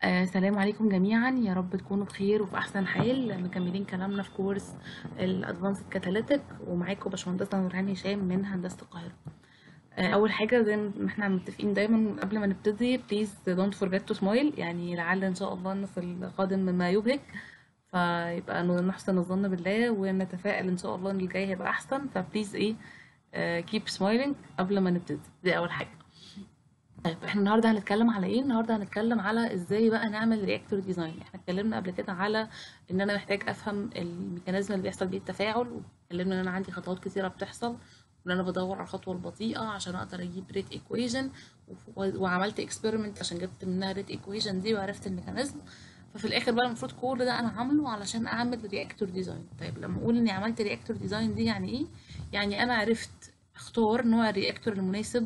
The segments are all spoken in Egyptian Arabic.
آه، السلام عليكم جميعا يا رب تكونوا بخير وفي احسن حال مكملين كلامنا في كورس الادفانسد كاتاليتيك ومعاكم باشمهندسه نورهان هشام من هندسه القاهره آه، اول حاجه زي ما احنا متفقين دايما قبل ما نبتدي بليز دونت فورجيت تو سمايل يعني لعل ان شاء الله ان في القادم مما يبهج فيبقى نحسن الظن بالله ونتفائل ان شاء الله ان الجاي هيبقى احسن فبليز ايه كيب سمايلينج قبل ما نبتدي دي اول حاجه طيب احنا النهارده هنتكلم على ايه النهارده هنتكلم على ازاي بقى نعمل رياكتور ديزاين احنا اتكلمنا قبل كده على ان انا محتاج افهم الميكانيزم اللي بيحصل بيه التفاعل واتكلمنا ان انا عندي خطوات كتيره بتحصل وان انا بدور على الخطوه البطيئه عشان اقدر اجيب ريت ايكويشن وعملت اكسبيرمنت عشان جبت منها ريت ايكويشن دي وعرفت الميكانيزم ففي الاخر بقى المفروض كل ده انا عامله علشان اعمل رياكتور ديزاين طيب لما اقول اني عملت رياكتور ديزاين دي يعني ايه يعني انا عرفت اختار نوع الرياكتور المناسب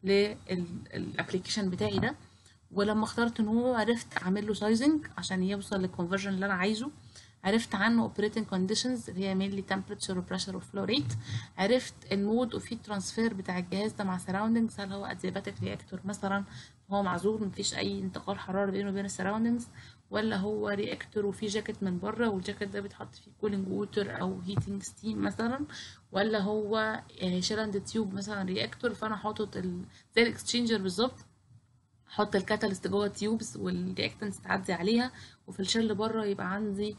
للابلكيشن بتاعي ده ولما اخترت نوع عرفت اعمل له سايزنج عشان يوصل للكونفرجن اللي انا عايزه عرفت عنه operating conditions اللي هي mainly temperature و pressure و flow rate عرفت المود وفي ترانسفير بتاع الجهاز ده مع surroundings هل هو adiabatic reactor مثلا هو معزول مفيش اي انتقال حرارة بينه وبين السراوندينجز ولا هو رياكتور وفيه جاكيت من بره والجاكيت ده بيتحط فيه كولينج ووتر او هيتنج ستيم مثلا ولا هو شيلاند تيوب مثلا رياكتور فانا حاطط ال... زي الاكسشينجر بالظبط احط الكاتاليست جوه التيوبس والرياكتنس تعدي عليها وفي الشل بره يبقى عندي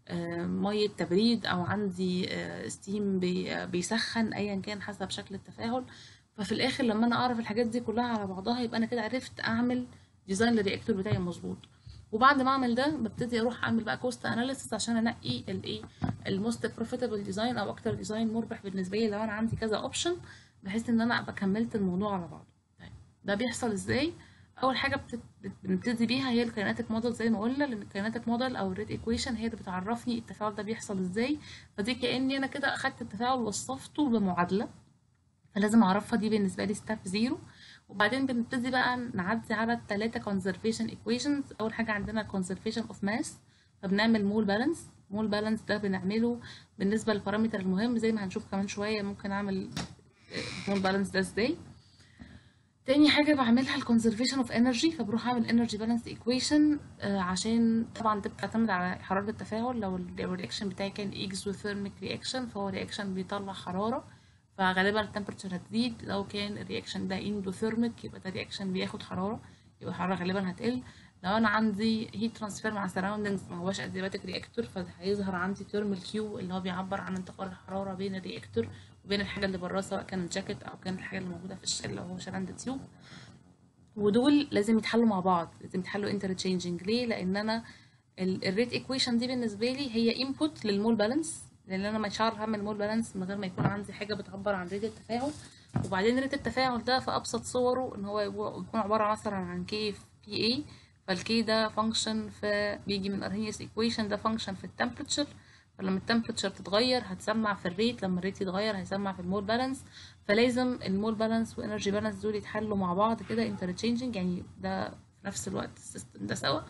ميه تبريد او عندي ستيم بيسخن ايا كان حسب شكل التفاعل ففي الاخر لما انا اعرف الحاجات دي كلها على بعضها يبقى انا كده عرفت اعمل ديزاين للرياكتور بتاعي مظبوط وبعد ما اعمل ده ببتدي اروح اعمل بقى كوست اناليسيس عشان انقي الايه الموست بروفيتابل ديزاين او اكتر ديزاين مربح بالنسبه لي لو انا عندي كذا اوبشن بحيث ان انا ابقى كملت الموضوع على بعضه طيب ده بيحصل ازاي اول حاجه بنبتدي بيها هي الكايناتيك موديل زي ما قلنا لان الكايناتيك موديل او الريت ايكويشن هي اللي بتعرفني التفاعل ده بيحصل ازاي فدي كاني انا كده اخدت التفاعل وصفته بمعادله فلازم اعرفها دي بالنسبه لي ستيب زيرو وبعدين بنبتدي بقى نعدي على الثلاثه conservation equations اول حاجه عندنا conservation of mass فبنعمل مول بالانس مول بالانس ده بنعمله بالنسبه للبارامتر المهم زي ما هنشوف كمان شويه ممكن اعمل مول بالانس ده ازاي تاني حاجة بعملها ال conservation of energy فبروح أعمل energy balance equation آه عشان طبعا ده بتعتمد على حرارة التفاعل لو الرياكشن بتاعي كان exothermic reaction فهو رياكشن بيطلع حرارة فغالبا التمبرتشر هتزيد لو كان الرياكشن ده اندوثيرميك يبقى ده رياكشن بياخد حرارة يبقى الحرارة غالبا هتقل لو انا عندي هيت ترانسفير مع سراوندنجز ما هواش ادياباتيك رياكتور فهيظهر عندي تيرمال كيو اللي هو بيعبر عن انتقال الحرارة بين الرياكتور وبين الحاجة اللي براه سواء كان الجاكيت او كان الحاجة اللي موجودة في الشل لو هو شراند تيوب ودول لازم يتحلوا مع بعض لازم يتحلوا انترتشينجينج ليه لان انا الريت ايكويشن دي بالنسبه لي هي انبوت للمول بالانس لان انا مش هعرف اعمل مول بالانس من غير ما يكون عندي حاجه بتعبر عن ريت التفاعل وبعدين ريت التفاعل ده في ابسط صوره ان هو يكون عباره مثلا عن كي في بي اي فالكي ده فانكشن في بيجي من ارهينيوس ايكويشن ده فانكشن في التمبرتشر فلما التمبرتشر تتغير هتسمع في الريت لما الريت يتغير هيسمع في المول بالانس فلازم المول بالانس وانرجي بالانس دول يتحلوا مع بعض كده انترتشينجينج يعني ده في نفس الوقت السيستم ده سوا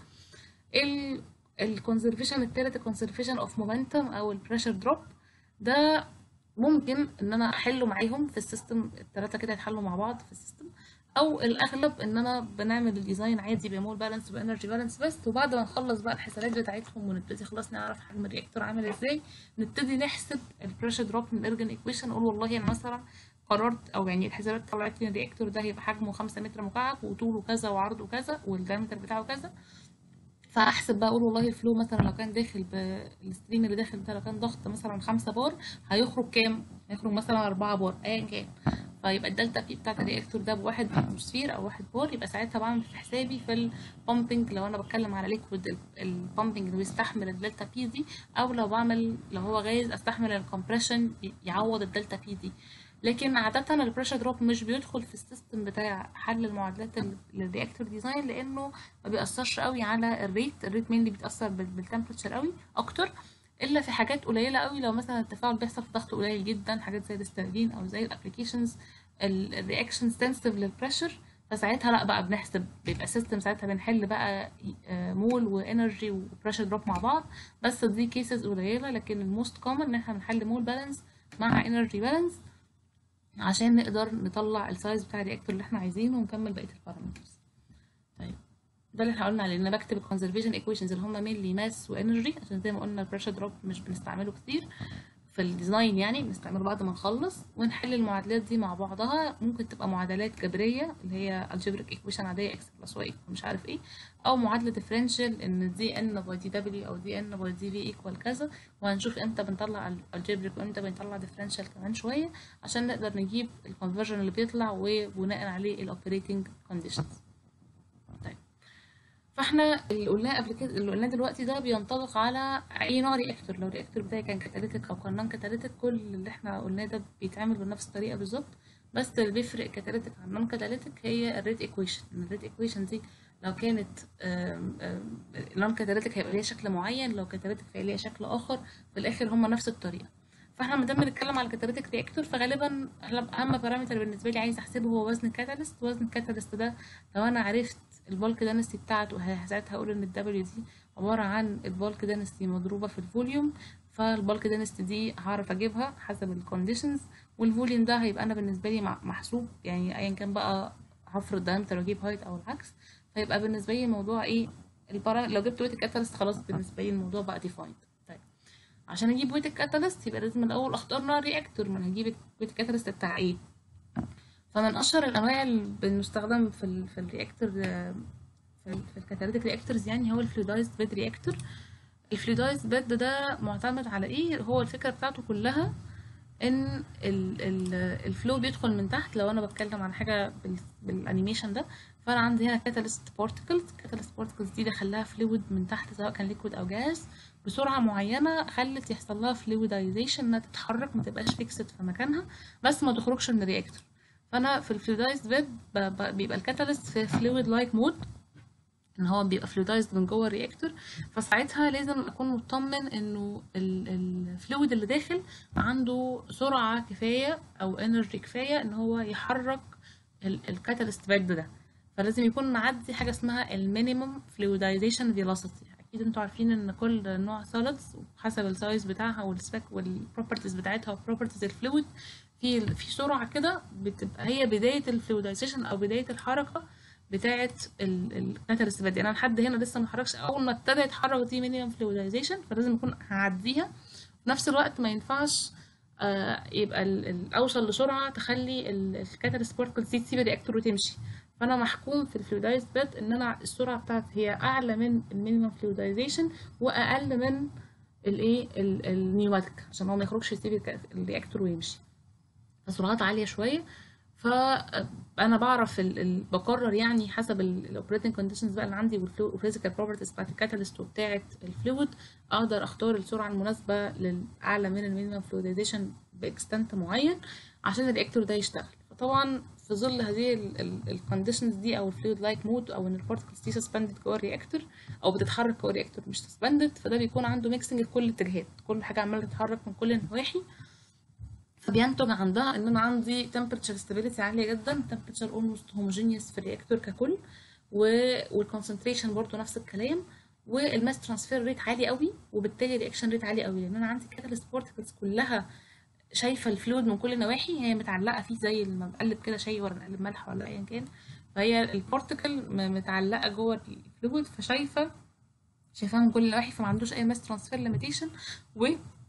الكونزرفيشن التالت الكونزرفيشن اوف مومنتم او البريشر دروب ده ممكن ان انا احله معاهم في السيستم التلاتة كده يتحلوا مع بعض في السيستم او الاغلب ان انا بنعمل الديزاين عادي بمول بالانس وانرجي بالانس بس وبعد ما نخلص بقى الحسابات بتاعتهم ونبتدي خلاص نعرف حجم الرياكتور عامل ازاي نبتدي نحسب البريشر دروب من ارجن ايكويشن نقول والله انا مثلا قررت او يعني الحسابات طلعت لي الرياكتور ده هيبقى حجمه خمسة متر مكعب وطوله كذا وعرضه كذا والدايمتر بتاعه كذا فاحسب بقى اقول والله الفلو مثلا لو كان داخل بالستريم اللي داخل ده لو كان ضغط مثلا خمسة بار هيخرج كام هيخرج مثلا أربعة بار ايا كان فيبقى الدلتا بي بتاعت الرياكتور ده بواحد اتموسفير او واحد بار يبقى ساعتها بعمل في حسابي في البامبنج لو انا بتكلم على ليكويد البامبنج اللي بيستحمل الدلتا بي دي او لو بعمل لو هو غاز استحمل الكompression يعوض الدلتا بي دي لكن عادة البريشر دروب مش بيدخل في السيستم بتاع حل المعادلات للرياكتور ديزاين لانه ما بيأثرش قوي على الريت الريت مين اللي بيتأثر بالتمبرتشر قوي اكتر الا في حاجات قليله قوي لو مثلا التفاعل بيحصل في ضغط قليل جدا حاجات زي الستايلين او زي الابلكيشنز الرياكشن سنسيتيف للبريشر فساعتها لا بقى بنحسب بيبقى سيستم ساعتها بنحل بقى مول وانرجي وبريشر دروب مع بعض بس دي كيسز قليله لكن الموست كومن ان احنا بنحل مول بالانس مع انرجي بالانس عشان نقدر نطلع السايز بتاع الرياكتور اللي احنا عايزينه ونكمل بقيه البارامترز طيب ده اللي احنا قلنا عليه ان انا بكتب الكونزرفيشن ايكويشنز اللي هم مينلي ماس وانرجي عشان زي ما قلنا البريشر دروب مش بنستعمله كتير في الديزاين يعني بنستعمله بعد ما نخلص ونحل المعادلات دي مع بعضها ممكن تبقى معادلات جبريه اللي هي الجبريك ايكويشن عاديه اكس بلس واي مش عارف ايه او معادله ديفرنشال ان دي ان باي دي دبليو او دي ان باي دي في ايكوال كذا وهنشوف امتى بنطلع الجبريك وامتى بنطلع ديفرنشال كمان شويه عشان نقدر نجيب الكونفرجن اللي بيطلع وبناء عليه الاوبريتنج كونديشنز فاحنا اللي قلناه قبل كده اللي قلناه دلوقتي ده بينطبق على اي نوع رياكتور لو الرياكتور بتاعي كان كاتاليتيك او كان نون كاتاليتيك كل اللي احنا قلناه ده بيتعمل بنفس الطريقه بالظبط بس اللي بيفرق كاتاليتيك عن نون كاتاليتيك هي الريت ايكويشن الريت ايكويشن دي لو كانت نون كاتاليتيك هيبقى ليها شكل معين لو كاتاليتيك هيبقى ليها شكل اخر في الاخر هما نفس الطريقه فاحنا ما دام بنتكلم على الكاتاليتيك رياكتور فغالبا اهم بارامتر بالنسبه لي عايز احسبه هو وزن الكاتاليست وزن الكاتاليست ده لو انا عرفت البالك دانستي بتاعته ساعتها هقول ان الدبليو دي عباره عن البالك دانستي مضروبه في الفوليوم فالبالك دانستي دي هعرف اجيبها حسب الكونديشنز والفوليوم ده هيبقى انا بالنسبه لي محسوب يعني ايا كان بقى هفرض دايمتر واجيب هايت او العكس فيبقى بالنسبه لي الموضوع ايه البارامتر لو جبت ويت الكاتاليست خلاص بالنسبه لي الموضوع بقى ديفايند طيب عشان اجيب ويت الكاتاليست يبقى لازم الاول اختار نوع الرياكتور ما انا هجيب ويت الكاتاليست بتاع ايه فمن اشهر الانواع اللي بنستخدم في ال في الرياكتور في الكاتاليتيك رياكتورز يعني هو الفلويدايزد بيد رياكتور الفلويدايزد بيد ده معتمد على ايه هو الفكره بتاعته كلها ان الفلو بيدخل من تحت لو انا بتكلم عن حاجه بالانيميشن ده فانا عندي هنا كاتاليست بارتكلز كاتاليست بارتكلز دي دخلها فلويد من تحت سواء كان ليكويد او جاز بسرعه معينه خلت يحصل لها فلويدايزيشن انها تتحرك ما تبقاش فيكسد في مكانها بس ما تخرجش من الرياكتور فانا في الفلويدايزد بيد بيبقى الكاتاليست في فلويد لايك مود ان هو بيبقى فلويدايزد من جوه الرياكتور فساعتها لازم اكون مطمن انه الفلويد اللي داخل عنده سرعه كفايه او انرجي كفايه ان هو يحرك الكاتاليست بيد ده فلازم يكون معدي حاجه اسمها المينيمم فلويدايزيشن فيلوسيتي اكيد انتوا عارفين ان كل نوع سوليدز حسب السايز بتاعها والسبيك والبروبرتيز بتاعتها وبروبرتيز الفلويد في في سرعه كده بتبقى هي بدايه الفلويدايزيشن او بدايه الحركه بتاعه الكاتاليست بدي انا لحد هنا لسه ما اتحركش اول ما ابتدى يتحرك دي مينيمم فلويدايزيشن فلازم اكون هعديها في نفس الوقت ما ينفعش آه يبقى ال ال اوصل لسرعه تخلي الكاتاليست بارتكلز دي تسيب الرياكتور وتمشي فانا محكوم في الفلويدايز بيد ان انا السرعه بتاعتي هي اعلى من المينيمم فلويدايزيشن واقل من الايه النيوماتيك عشان هو ما يخرجش يسيب الرياكتور ويمشي فسرعات عاليه شويه فانا بعرف ال ال بقرر يعني حسب الاوبريتنج كونديشنز بقى اللي عندي والفيزيكال بروبرتيز بتاعت الكاتاليست وبتاعه الفلويد اقدر اختار السرعه المناسبه للاعلى من المينيمم فلويدايزيشن باكستنت معين عشان الرياكتور ده يشتغل فطبعا في ظل هذه الكونديشنز دي او الفلويد لايك مود او ان البارتكلز دي سسبندد جوه الرياكتور او بتتحرك جوه الرياكتور مش سسبندد فده بيكون عنده ميكسنج في كل الاتجاهات كل حاجه عماله تتحرك من كل النواحي فبينتج عندها ان انا عندي temperature stability عاليه جدا temperature almost homogeneous في الرياكتور ككل والكونسنتريشن برضو نفس الكلام والماس ترانسفير ريت عالي قوي وبالتالي الرياكشن ريت عالي قوي لان انا عندي كاتاليست بارتكلز كلها شايفه الفلويد من كل النواحي هي متعلقه فيه زي لما بقلب كده شاي ولا بقلب ملح ولا ايا كان فهي البارتكل متعلقه جوه الفلويد فشايفه شايفاها من كل النواحي فما عندوش اي ماس ترانسفير ليميتيشن و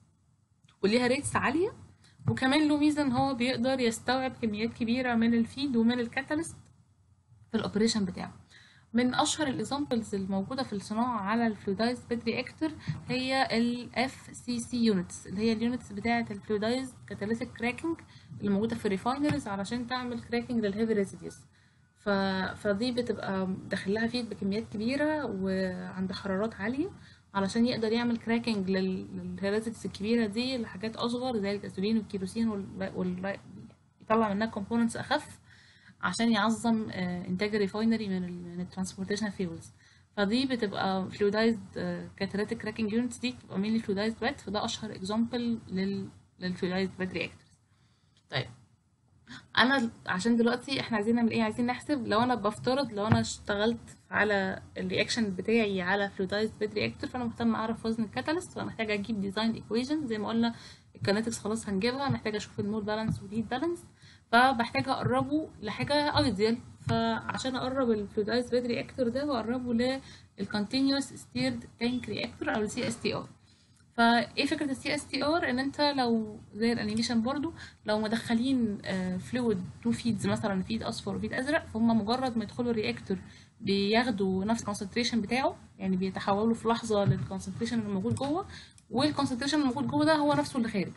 وليها ريتس عاليه وكمان له ميزه ان هو بيقدر يستوعب كميات كبيره من الفيد ومن الكاتاليست في الاوبريشن بتاعه من اشهر الاكزامبلز الموجوده في الصناعه على الفلويدايز بيد رياكتور هي الاف سي سي يونتس اللي هي اليونتس بتاعه الفلويدايز كاتاليتيك كراكنج اللي موجوده في الريفاينرز علشان تعمل كراكنج للهيفي ريزيديوز ف... فدي بتبقى داخلها فيد بكميات كبيره وعند حرارات عاليه علشان يقدر يعمل كراكنج للهيريزيتيز الكبيره دي لحاجات اصغر زي الجازولين والكيروسين وال... وال... يطلع منها كومبوننتس اخف عشان يعظم انتاج الريفاينري من ال من الترانسبورتيشن فيولز فدي بتبقى فلويدايزد كاتاليتيك كراكنج يونتس دي بتبقى مينلي فلويدايزد بيد فده اشهر اكزامبل لل للفلويدايزد بيد رياكتورز طيب انا عشان دلوقتي احنا عايزين نعمل ايه عايزين نحسب لو انا بفترض لو انا اشتغلت على الرياكشن بتاعي على فلويدايزد بيد رياكتور فانا مهتم اعرف وزن الكاتاليست فمحتاجه اجيب ديزاين ايكويشن زي ما قلنا الكينetics خلاص هنجيبها محتاجه اشوف المول بالانس والهيت بالانس فبحتاج اقربه لحاجه ايديال فعشان اقرب الفلويدايز بيد رياكتور ده بقربه للكونتينوس ستيرد تانك رياكتور او السي اس تي ار فايه فكره السي اس تي ار ان انت لو زي الانيميشن برضو لو مدخلين فلويد تو فيدز مثلا فيد اصفر وفيد ازرق فهم مجرد ما يدخلوا الرياكتور بياخدوا نفس الكونسنتريشن بتاعه يعني بيتحولوا في لحظه للكونسنتريشن اللي موجود جوه والكونسنتريشن اللي موجود جوه ده هو نفسه اللي خارج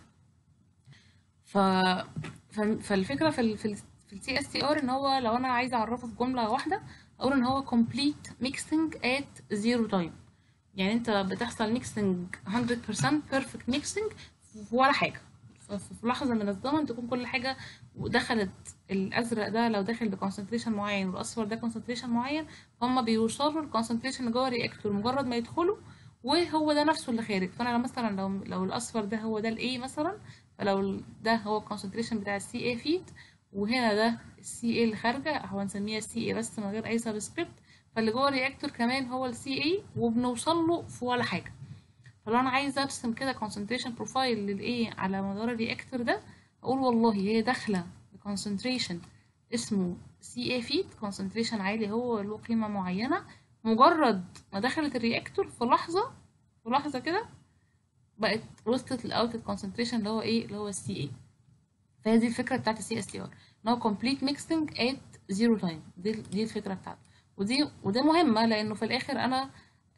ف... ف... فالفكره في ال... في ال... في السي اس تي ار ان هو لو انا عايزه اعرفه في جمله واحده اقول ان هو complete mixing at zero time يعني انت بتحصل mixing 100% perfect mixing ولا حاجه في لحظه من الزمن تكون كل حاجه دخلت الازرق ده لو داخل بكونسنتريشن معين والاصفر ده كونسنتريشن معين هما بيوصلوا الكونسنتريشن اللي جوه الرياكتور مجرد ما يدخلوا وهو ده نفسه اللي خارج فانا لو مثلا لو لو الاصفر ده هو ده الاي مثلا فلو ده هو الكونسنتريشن بتاع السي اي فيد وهنا ده السي اي اللي خارجه هو هنسميها السي اي بس من غير اي سبسكريبت فاللي جوه الرياكتور كمان هو السي اي وبنوصل له في ولا حاجه فلو انا عايزه ارسم كده concentration بروفايل للايه على مدار الرياكتور ده اقول والله هي داخله بكونسنتريشن اسمه سي اي فيت concentration عالي هو له قيمه معينه مجرد ما دخلت الرياكتور في لحظه في لحظه كده بقت وصلت الاوتد كونسنتريشن اللي هو ايه اللي هو السي اي فهي دي الفكره بتاعت السي اس تي ار ان هو complete mixing at zero time دي دي الفكره بتاعته ودي وده مهمه لانه في الاخر انا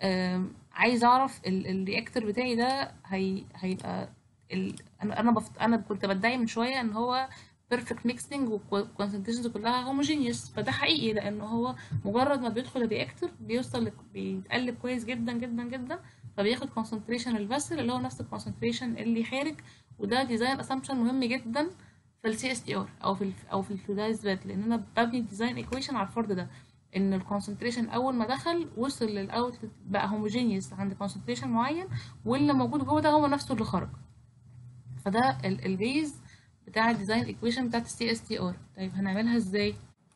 عايز اعرف الرياكتور بتاعي ده هي هيبقى ال... انا انا بفت... انا كنت بدعي من شويه ان هو بيرفكت ميكسنج والكونسنتريشنز كلها هوموجينيوس فده حقيقي لانه هو مجرد ما بيدخل الرياكتور بيوصل لك بيتقلب كويس جدا جدا جدا فبياخد كونسنتريشن الفاسل اللي هو نفس الكونسنتريشن اللي خارج وده ديزاين اسامبشن مهم جدا في السي اس تي ار او في ال او في الفلودايز بات لان انا ببني ديزاين ايكويشن على الفرض ده ان الكونسنتريشن اول ما دخل وصل للاوتلت بقى هوموجينيوس عند كونسنتريشن معين واللي موجود جوه ده هو نفسه اللي خرج فده البيز بتاع الديزاين ايكويشن بتاعت السي اس تي ار طيب هنعملها ازاي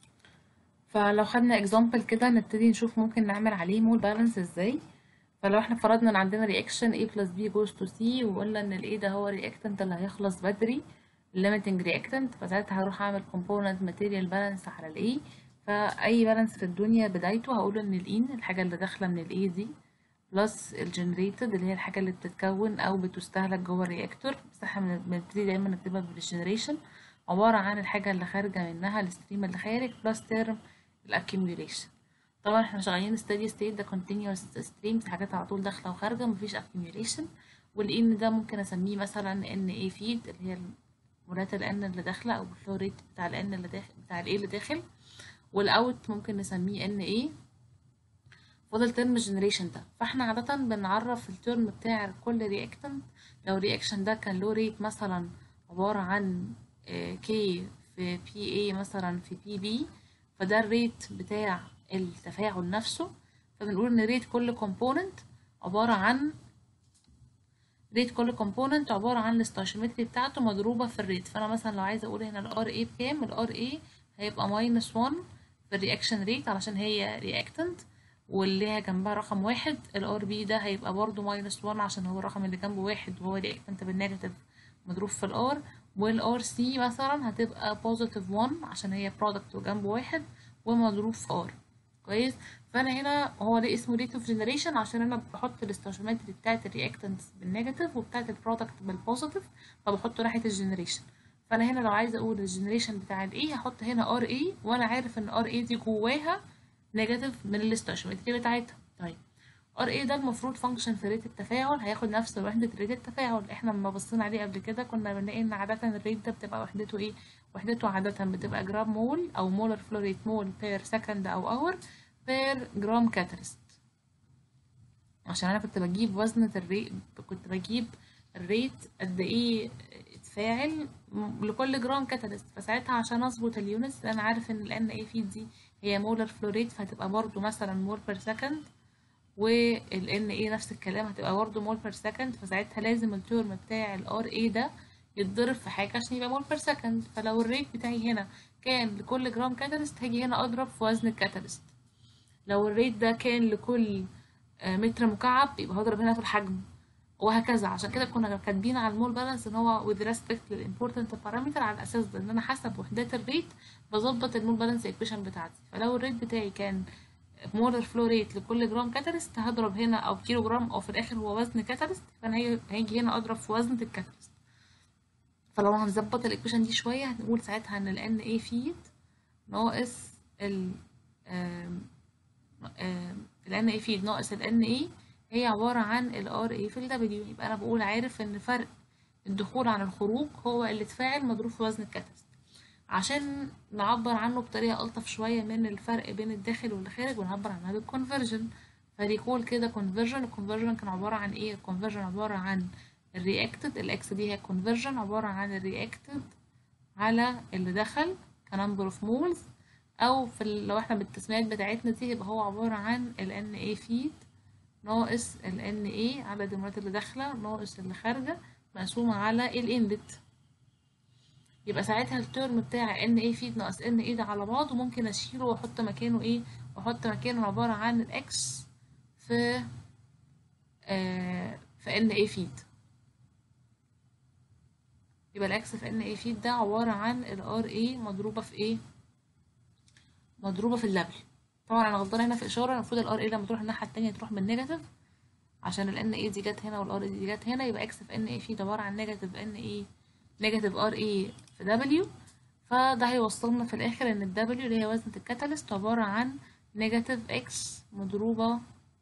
فلو خدنا اكزامبل كده نبتدي نشوف ممكن نعمل عليه مول بالانس ازاي فلو احنا فرضنا ان عندنا رياكشن A plus B goes to C وقلنا ان ال A ده هو الرياكتنت اللي هيخلص بدري limiting reactant فساعتها هروح اعمل component material balance على ال A فاي بالانس في الدنيا بدايته هقول ان الان الحاجه اللي داخله من الاي دي بلس الجنريتد اللي هي الحاجه اللي بتتكون او بتستهلك جوه الرياكتور بس احنا بنبتدي دايما نكتبها بالجنريشن عباره عن الحاجه اللي خارجه منها الستريم اللي خارج بلس تيرم الاكيوميوليشن طبعا احنا شغالين steady state ده continuous streams حاجات على طول داخله وخارجه مفيش accumulation والان ده ممكن اسميه مثلا ان اي فيد اللي هي مرات الان اللي داخله او الفلو ريت بتاع الان اللي داخل بتاع الاي اللي داخل والاوت ممكن نسميه ان ايه فاضل ترم جنريشن ده فاحنا عادة بنعرف الترم بتاع كل رياكتنت لو الرياكشن ده كان له ريت مثلا عبارة عن كي في بي اي مثلا في بي بي فده الريت بتاع التفاعل نفسه فبنقول ان ريت كل كومبوننت عبارة عن ريت كل كومبوننت عبارة عن الاستاشيومتري بتاعته مضروبة في الريت فانا مثلا لو عايزة اقول هنا الار اي بكام الار اي هيبقى ماينس 1 في الرياكشن ريت علشان هي رياكتنت واللي هي جنبها رقم واحد الار بي ده هيبقى برضو ماينس 1 عشان هو الرقم اللي جنبه واحد وهو رياكتنت بالنيجاتيف مضروب في الار والار سي مثلا هتبقى بوزيتيف 1 عشان هي برودكت وجنبه واحد ومضروب في ار كويس فانا هنا هو ده اسمه ريت اوف جنريشن عشان انا بحط الاستاشيومتري بتاعت الرياكتنتس بالنيجاتيف وبتاعت البرودكت بالبوزيتيف فبحطه ناحيه الجنريشن فانا هنا لو عايزه اقول الجنريشن بتاع الاي هحط هنا ار اي وانا عارف ان ار اي دي جواها نيجاتيف من الاستاشيومتري بتاعتها طيب ار اي ده المفروض فانكشن في ريت التفاعل هياخد نفس وحده ريت التفاعل احنا لما بصينا عليه قبل كده كنا بنلاقي ان عاده الريت ده بتبقى وحدته ايه وحدته عاده بتبقى جرام مول او مولر فلو ريت مول بير سكند او اور بير جرام كاتاليست عشان انا كنت بجيب وزنة الريت كنت بجيب الريت قد ايه اتفاعل لكل جرام كاتاليست فساعتها عشان اظبط اليونتس انا عارف ان الان اي في دي هي مولر فلو ريت فهتبقى برضو مثلا مول بير سكند والان اي نفس الكلام هتبقى برضو مول بير سكند فساعتها لازم الترم بتاع الار اي ده يتضرب في حاجه عشان يبقى مول بير سكند فلو الريت بتاعي هنا كان لكل جرام كاتاليست هاجي هنا اضرب في وزن الكاتاليست لو الريت ده كان لكل متر مكعب يبقى هضرب هنا في الحجم وهكذا عشان كده كنا كاتبين على المول بالانس ان هو with respect للimportant parameter على الاساس ده ان انا حسب وحدات الريت بظبط المول بالانس ايكويشن بتاعتي فلو الريت بتاعي كان مولر فلو ريت لكل جرام كاتاليست هضرب هنا او كيلو جرام او في الاخر هو وزن كاتاليست فانا هي- هيجي هنا اضرب في وزن الكاتاليست فلو هنظبط الايكويشن دي شويه هنقول ساعتها ان ال NA فيد ناقص ال ال NA فيد ناقص ال NA هي عبارة عن ال RA في ال W يبقى أنا بقول عارف إن فرق الدخول عن الخروج هو اللي اتفاعل مضروب في وزن الكاتاليست عشان نعبر عنه بطريقة ألطف شوية من الفرق بين الداخل والخارج ونعبر عنها بالكونفرجن فريكول كده كونفرجن الكونفرجن كان عبارة عن ايه الكونفرجن عبارة عن الرياكتد الاكس دي هي كونفرجن عبارة عن الرياكتد على اللي دخل كنمبر اوف مولز او في ال- لو احنا بالتسميات بتاعتنا دي يبقى هو عبارة عن ال NA فيد ناقص ال NA عدد المرات اللي داخلة ناقص اللي خارجة مقسومة على الانلت يبقى ساعتها الترم بتاع ان ايه فيد ناقص ان ايه ده على بعض وممكن اشيله واحط مكانه ايه واحط مكانه عبارة عن الاكس في آه في ان ايه فيد يبقى الاكس في ان ايه فيد ده عبارة عن الار ايه مضروبة في ايه مضروبة في اللبل طبعا انا غلطانة هنا في اشارة المفروض الار ايه لما تروح الناحية التانية تروح بالنيجاتيف عشان ال ان ايه دي جت هنا والار دي جت هنا يبقى اكس في ان ايه فيد عبارة عن نيجاتيف ان ايه نيجاتيف ار اي في دبليو فده هيوصلنا في الاخر ان الدبليو اللي هي وزنة الكاتاليست عبارة عن نيجاتيف اكس مضروبة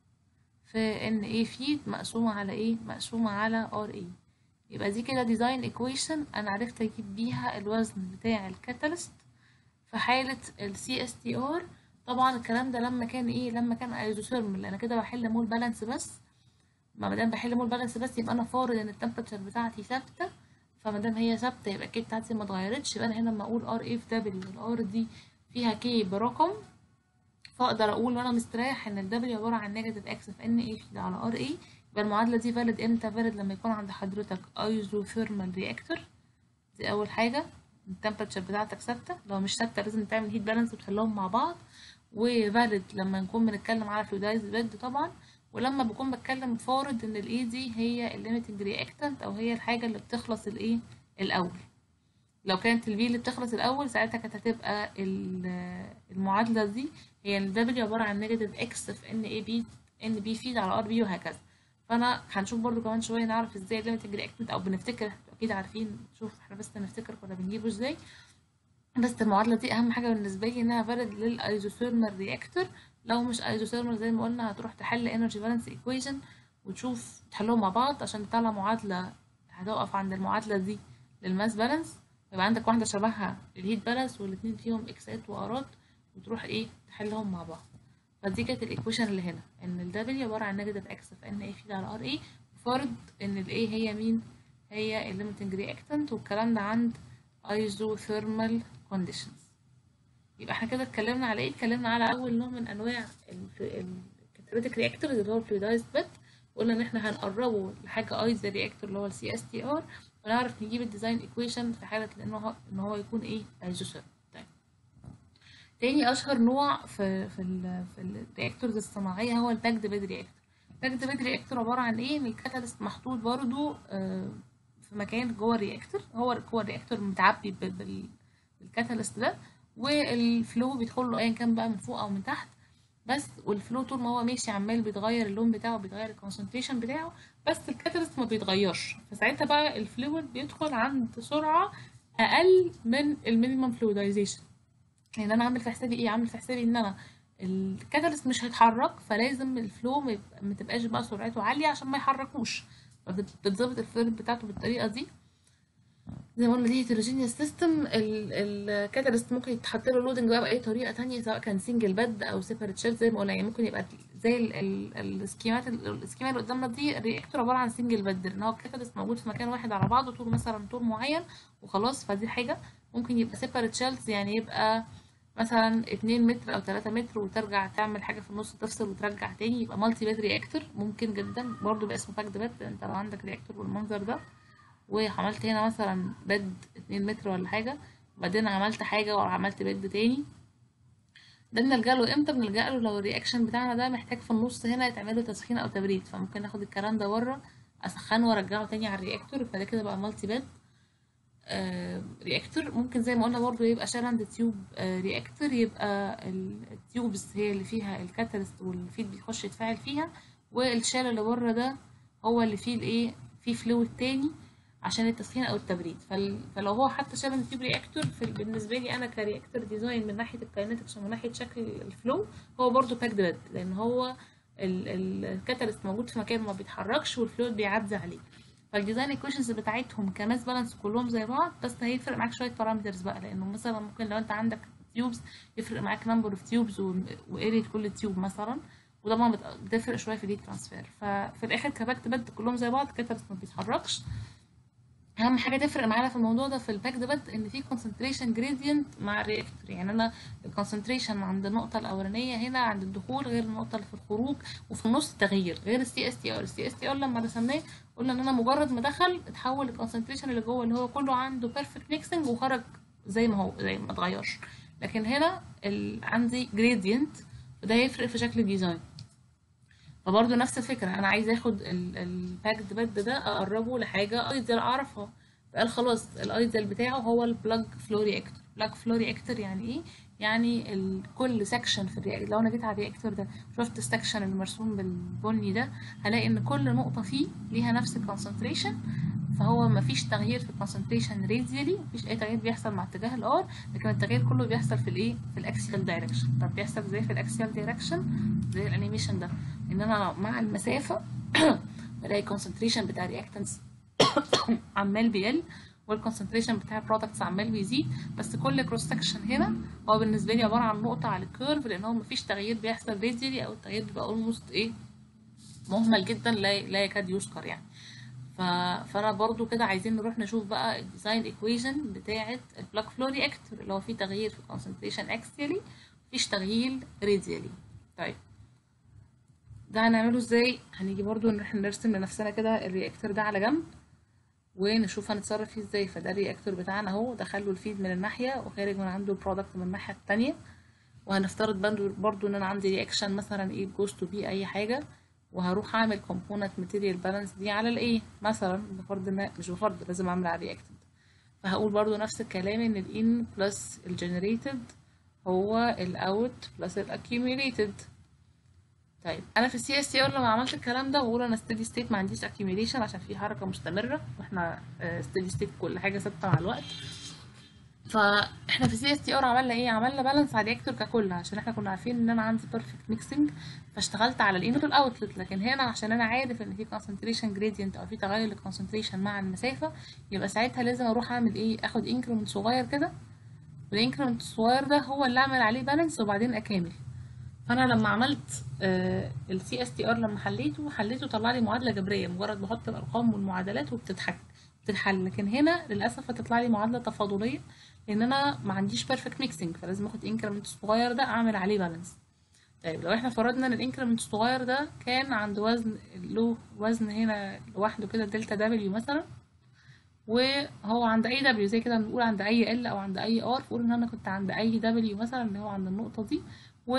في ان اي فيد مقسومة على ايه مقسومة على ار اي يبقى دي كده ديزاين ايكويشن انا عرفت اجيب بيها الوزن بتاع الكاتاليست في حالة ال CSTR طبعا الكلام ده لما كان ايه لما كان ايزوثيرمال انا كده بحل مول بالانس بس ما دام بحل مول بالانس بس يبقى انا فارض ان التمبرتشر بتاعتي ثابته فما دام هي ثابته يبقى الكي بتاعتي ما اتغيرتش يبقى انا هنا لما اقول ار اي في دبليو الار دي فيها كي برقم فاقدر اقول وانا مستريح ان الدبليو عباره عن نيجاتيف اكس في ان اي في على ار اي يبقى المعادله دي فاليد امتى فاليد لما يكون عند حضرتك ايزوثيرمال رياكتور دي اول حاجه التمبرتشر بتاعتك ثابته لو مش ثابته لازم تعمل هيت بالانس وتحلهم مع بعض وفاليد لما نكون بنتكلم على فلويدايز بيد طبعا ولما بكون بتكلم فارض ان الاي دي هي الليميتنج رياكتنت او هي الحاجه اللي بتخلص الايه الاول لو كانت الفي اللي بتخلص الاول ساعتها كانت هتبقى ال- المعادله دي هي ال W عباره عن نيجاتيف اكس في ان اي بي ان بي فيد على ار بي وهكذا فانا هنشوف برضو كمان شويه نعرف ازاي الليميتنج رياكتنت او بنفتكر إحنا اكيد عارفين شوف احنا بس نفتكر كنا بنجيبه ازاي بس المعادله دي اهم حاجه بالنسبه لي انها فاليد للايزوثيرمال رياكتور لو مش ايزوثيرمال زي ما قلنا هتروح تحل انرجي بالانس ايكويشن وتشوف تحلهم مع بعض عشان تطلع معادله هتقف عند المعادله دي للماس بالانس يبقى عندك واحده شبهها الهيت بالانس والاتنين فيهم اكسات وارات وتروح ايه تحلهم مع بعض فدي كانت الايكويشن اللي هنا ان ال W عباره عن نيجاتيف اكس في ان اي في على ار اي فرض ان ال A هي مين هي الليميتنج رياكتنت والكلام ده عند ايزوثيرمال كونديشنز يبقى احنا كده اتكلمنا على ايه اتكلمنا على اول نوع من انواع الكاتاليتيك رياكتورز اللي هو الفلويدايزد بيت قلنا ان احنا هنقربه لحاجه ايز رياكتور اللي هو السي اس تي ار ونعرف نجيب الديزاين ايكويشن في حاله ان هو ان هو يكون ايه ايزوثيرمال طيب تاني اشهر نوع في في ال في الرياكتورز الصناعيه هو الباكد بيد رياكتور الباكد بيد رياكتور عباره عن ايه ان الكاتاليست محطوط برضو آه، في مكان جوه الرياكتور هو جوه الرياكتور متعبي بال- بال- بالكاتاليست ده والفلو بيدخل له ايا كان بقى من فوق او من تحت بس والفلو طول ما هو ماشي عمال بيتغير اللون بتاعه بيتغير الكونسنتريشن بتاعه بس الكاتاليست ما بيتغيرش فساعتها بقى الفلويد بيدخل عند سرعه اقل من المينيمم فلويدايزيشن يعني انا عامل في حسابي ايه عامل في حسابي ان انا الكاتاليست مش هيتحرك فلازم الفلو ما يبقى- ما تبقاش بقى سرعته عاليه عشان ما يحركوش فبتظبط الفلويد بتاعته بالطريقه دي زي ما قلنا دي هيتروجينيوس سيستم الكاتاليست ممكن يتحط له لودنج بقى باي طريقه تانية سواء كان سنجل باد او سيبريت شيل زي ما قلنا يعني ممكن يبقى زي ال- ال- السكيمات السكيما اللي قدامنا دي الرياكتور عباره عن سنجل باد ان هو الكاتاليست موجود في مكان واحد على بعضه طول مثلا طول معين وخلاص فدي حاجه ممكن يبقى سيبريت شيلز يعني يبقى مثلا 2 متر او 3 متر وترجع تعمل حاجه في النص تفصل وترجع تاني يبقى مالتي باد رياكتور ممكن جدا برضه يبقى اسمه باكد باد انت لو عندك رياكتور بالمنظر ده وعملت هنا مثلا بيد 2 متر ولا حاجة وبعدين عملت حاجة وعملت بيد تاني ده بنلجأ له امتى بنلجأ له لو الرياكشن بتاعنا ده محتاج في النص هنا يتعمل له تسخين او تبريد فممكن ناخد الكلام ده بره اسخنه وارجعه تاني على الرياكتور فده كده بقى مالتي باد رياكتور ممكن زي ما قلنا برضو يبقى شالاند تيوب رياكتور يبقى التيوبز هي اللي فيها الكاتاليست والفيد بيخش يتفاعل فيها والشال اللي بره ده هو اللي فيه الايه فيه فلويد تاني عشان التسخين او التبريد فل... فلو هو حتى شالاند تيوب رياكتور في... بالنسبه لي انا كرياكتور ديزاين من ناحيه الكاينetics ومن ناحيه شكل الفلو هو برضو باكد باد لان هو الكاتاليست موجود في مكان ما بيتحركش والفلويد بيعدي عليه فالديزاين ايكويشنز بتاعتهم كماس بالانس كلهم زي بعض بس هيفرق معاك شويه بارامترز بقى لانه مثلا ممكن لو انت عندك تيوبز يفرق معاك نمبر اوف تيوبز واريا كل تيوب مثلا وطبعا بتفرق شويه في الهيت ترانسفير ففي الاخر كباك بد كلهم زي بعض كاتاليست ما بيتحركش اهم حاجه تفرق معانا في الموضوع ده في الباك بد ان في كونسنتريشن جريدينت مع الرياكتور يعني انا الكونسنتريشن عند النقطه الاولانيه هنا عند الدخول غير النقطه اللي في الخروج وفي النص تغيير غير السي اس تي ار السي اس تي ار لما رسمناه قلنا ان انا مجرد ما دخل اتحول الكونسنتريشن اللي جوه اللي هو كله عنده بيرفكت ميكسنج وخرج زي ما هو زي ما اتغيرش لكن هنا عندي جريدينت وده يفرق في شكل الديزاين فبرضه نفس الفكرة أنا عايز آخد الباكد بد ده أقربه لحاجة أيديال أعرفها فقال خلاص الأيديال بتاعه هو البلاج فلو رياكتور بلاج فلو رياكتور يعني إيه؟ يعني ال... كل سكشن في الرياكتور لو أنا جيت على الرياكتور ده شفت السكشن المرسوم بالبني ده هلاقي إن كل نقطة فيه ليها نفس الكونسنتريشن فهو مفيش تغيير في الكونسنتريشن راديالي مفيش اي تغيير بيحصل مع اتجاه الار لكن التغيير كله بيحصل في الايه في الاكسيال دايركشن طب بيحصل ازاي في الاكسيال دايركشن زي الانيميشن ده ان انا مع المسافه بلاقي الكونسنتريشن بتاع الرياكتنس عمال بيقل والكونسنتريشن بتاع البرودكتس عمال بيزيد بس كل كروس سكشن هنا هو بالنسبه لي عباره عن نقطه على الكيرف لان هو مفيش تغيير بيحصل راديالي او التغيير بيبقى اولموست ايه مهمل جدا لا لا يكاد يذكر يعني ف... فانا برضو كده عايزين نروح نشوف بقى الديزاين ايكويشن بتاعه البلاك فلو رياكتور اللي هو فيه تغيير في الكونسنتريشن اكسيالي مفيش تغيير راديالي طيب ده هنعمله ازاي هنيجي برضو نروح نرسم لنفسنا كده الرياكتور ده على جنب ونشوف هنتصرف فيه ازاي فده الرياكتور بتاعنا اهو دخله الفيد من الناحيه وخارج من عنده البرودكت من الناحيه التانية وهنفترض برضو ان انا عندي رياكشن مثلا ايه جوز تو بي اي حاجه وهروح اعمل كومبوننت ماتيريال بالانس دي على الايه مثلا بفرض ما مش بفرض لازم اعمل على رياكتد فهقول برضو نفس الكلام ان الان بلس الجنريتد هو الاوت بلس الاكيوميليتد طيب انا في السي اس تي لما عملت الكلام ده بقول انا ستيدي ستيت ما عنديش اكيوميليشن عشان في حركه مستمره واحنا ستيدي ستيت كل حاجه ثابته مع الوقت فاحنا في سي اس تي ار عملنا ايه عملنا بالانس على الرياكتور ككل عشان احنا كنا عارفين ان انا عندي بيرفكت ميكسنج فاشتغلت على الانر والاوتلت لكن هنا عشان انا عارف ان في كونسنتريشن جريدينت او في تغير للكونسنتريشن مع المسافه يبقى ساعتها لازم اروح اعمل ايه اخد انكريمنت صغير كده والانكريمنت الصغير ده هو اللي اعمل عليه بالانس وبعدين اكامل فانا لما عملت السي اس تي ار لما حليته حليته طلع لي معادله جبريه مجرد بحط الارقام والمعادلات وبتتحل بتتحل لكن هنا للاسف هتطلع لي معادله تفاضليه لان انا ما عنديش بيرفكت ميكسنج فلازم اخد انكريمنت الصغير ده اعمل عليه بالانس طيب لو احنا فرضنا ان الانكريمنت الصغير ده كان عند وزن له وزن هنا لوحده كده دلتا دبليو مثلا وهو عند اي دبليو زي كده بنقول عند اي ال او عند اي ار فقول ان انا كنت عند اي دبليو مثلا اللي هو عند النقطه دي و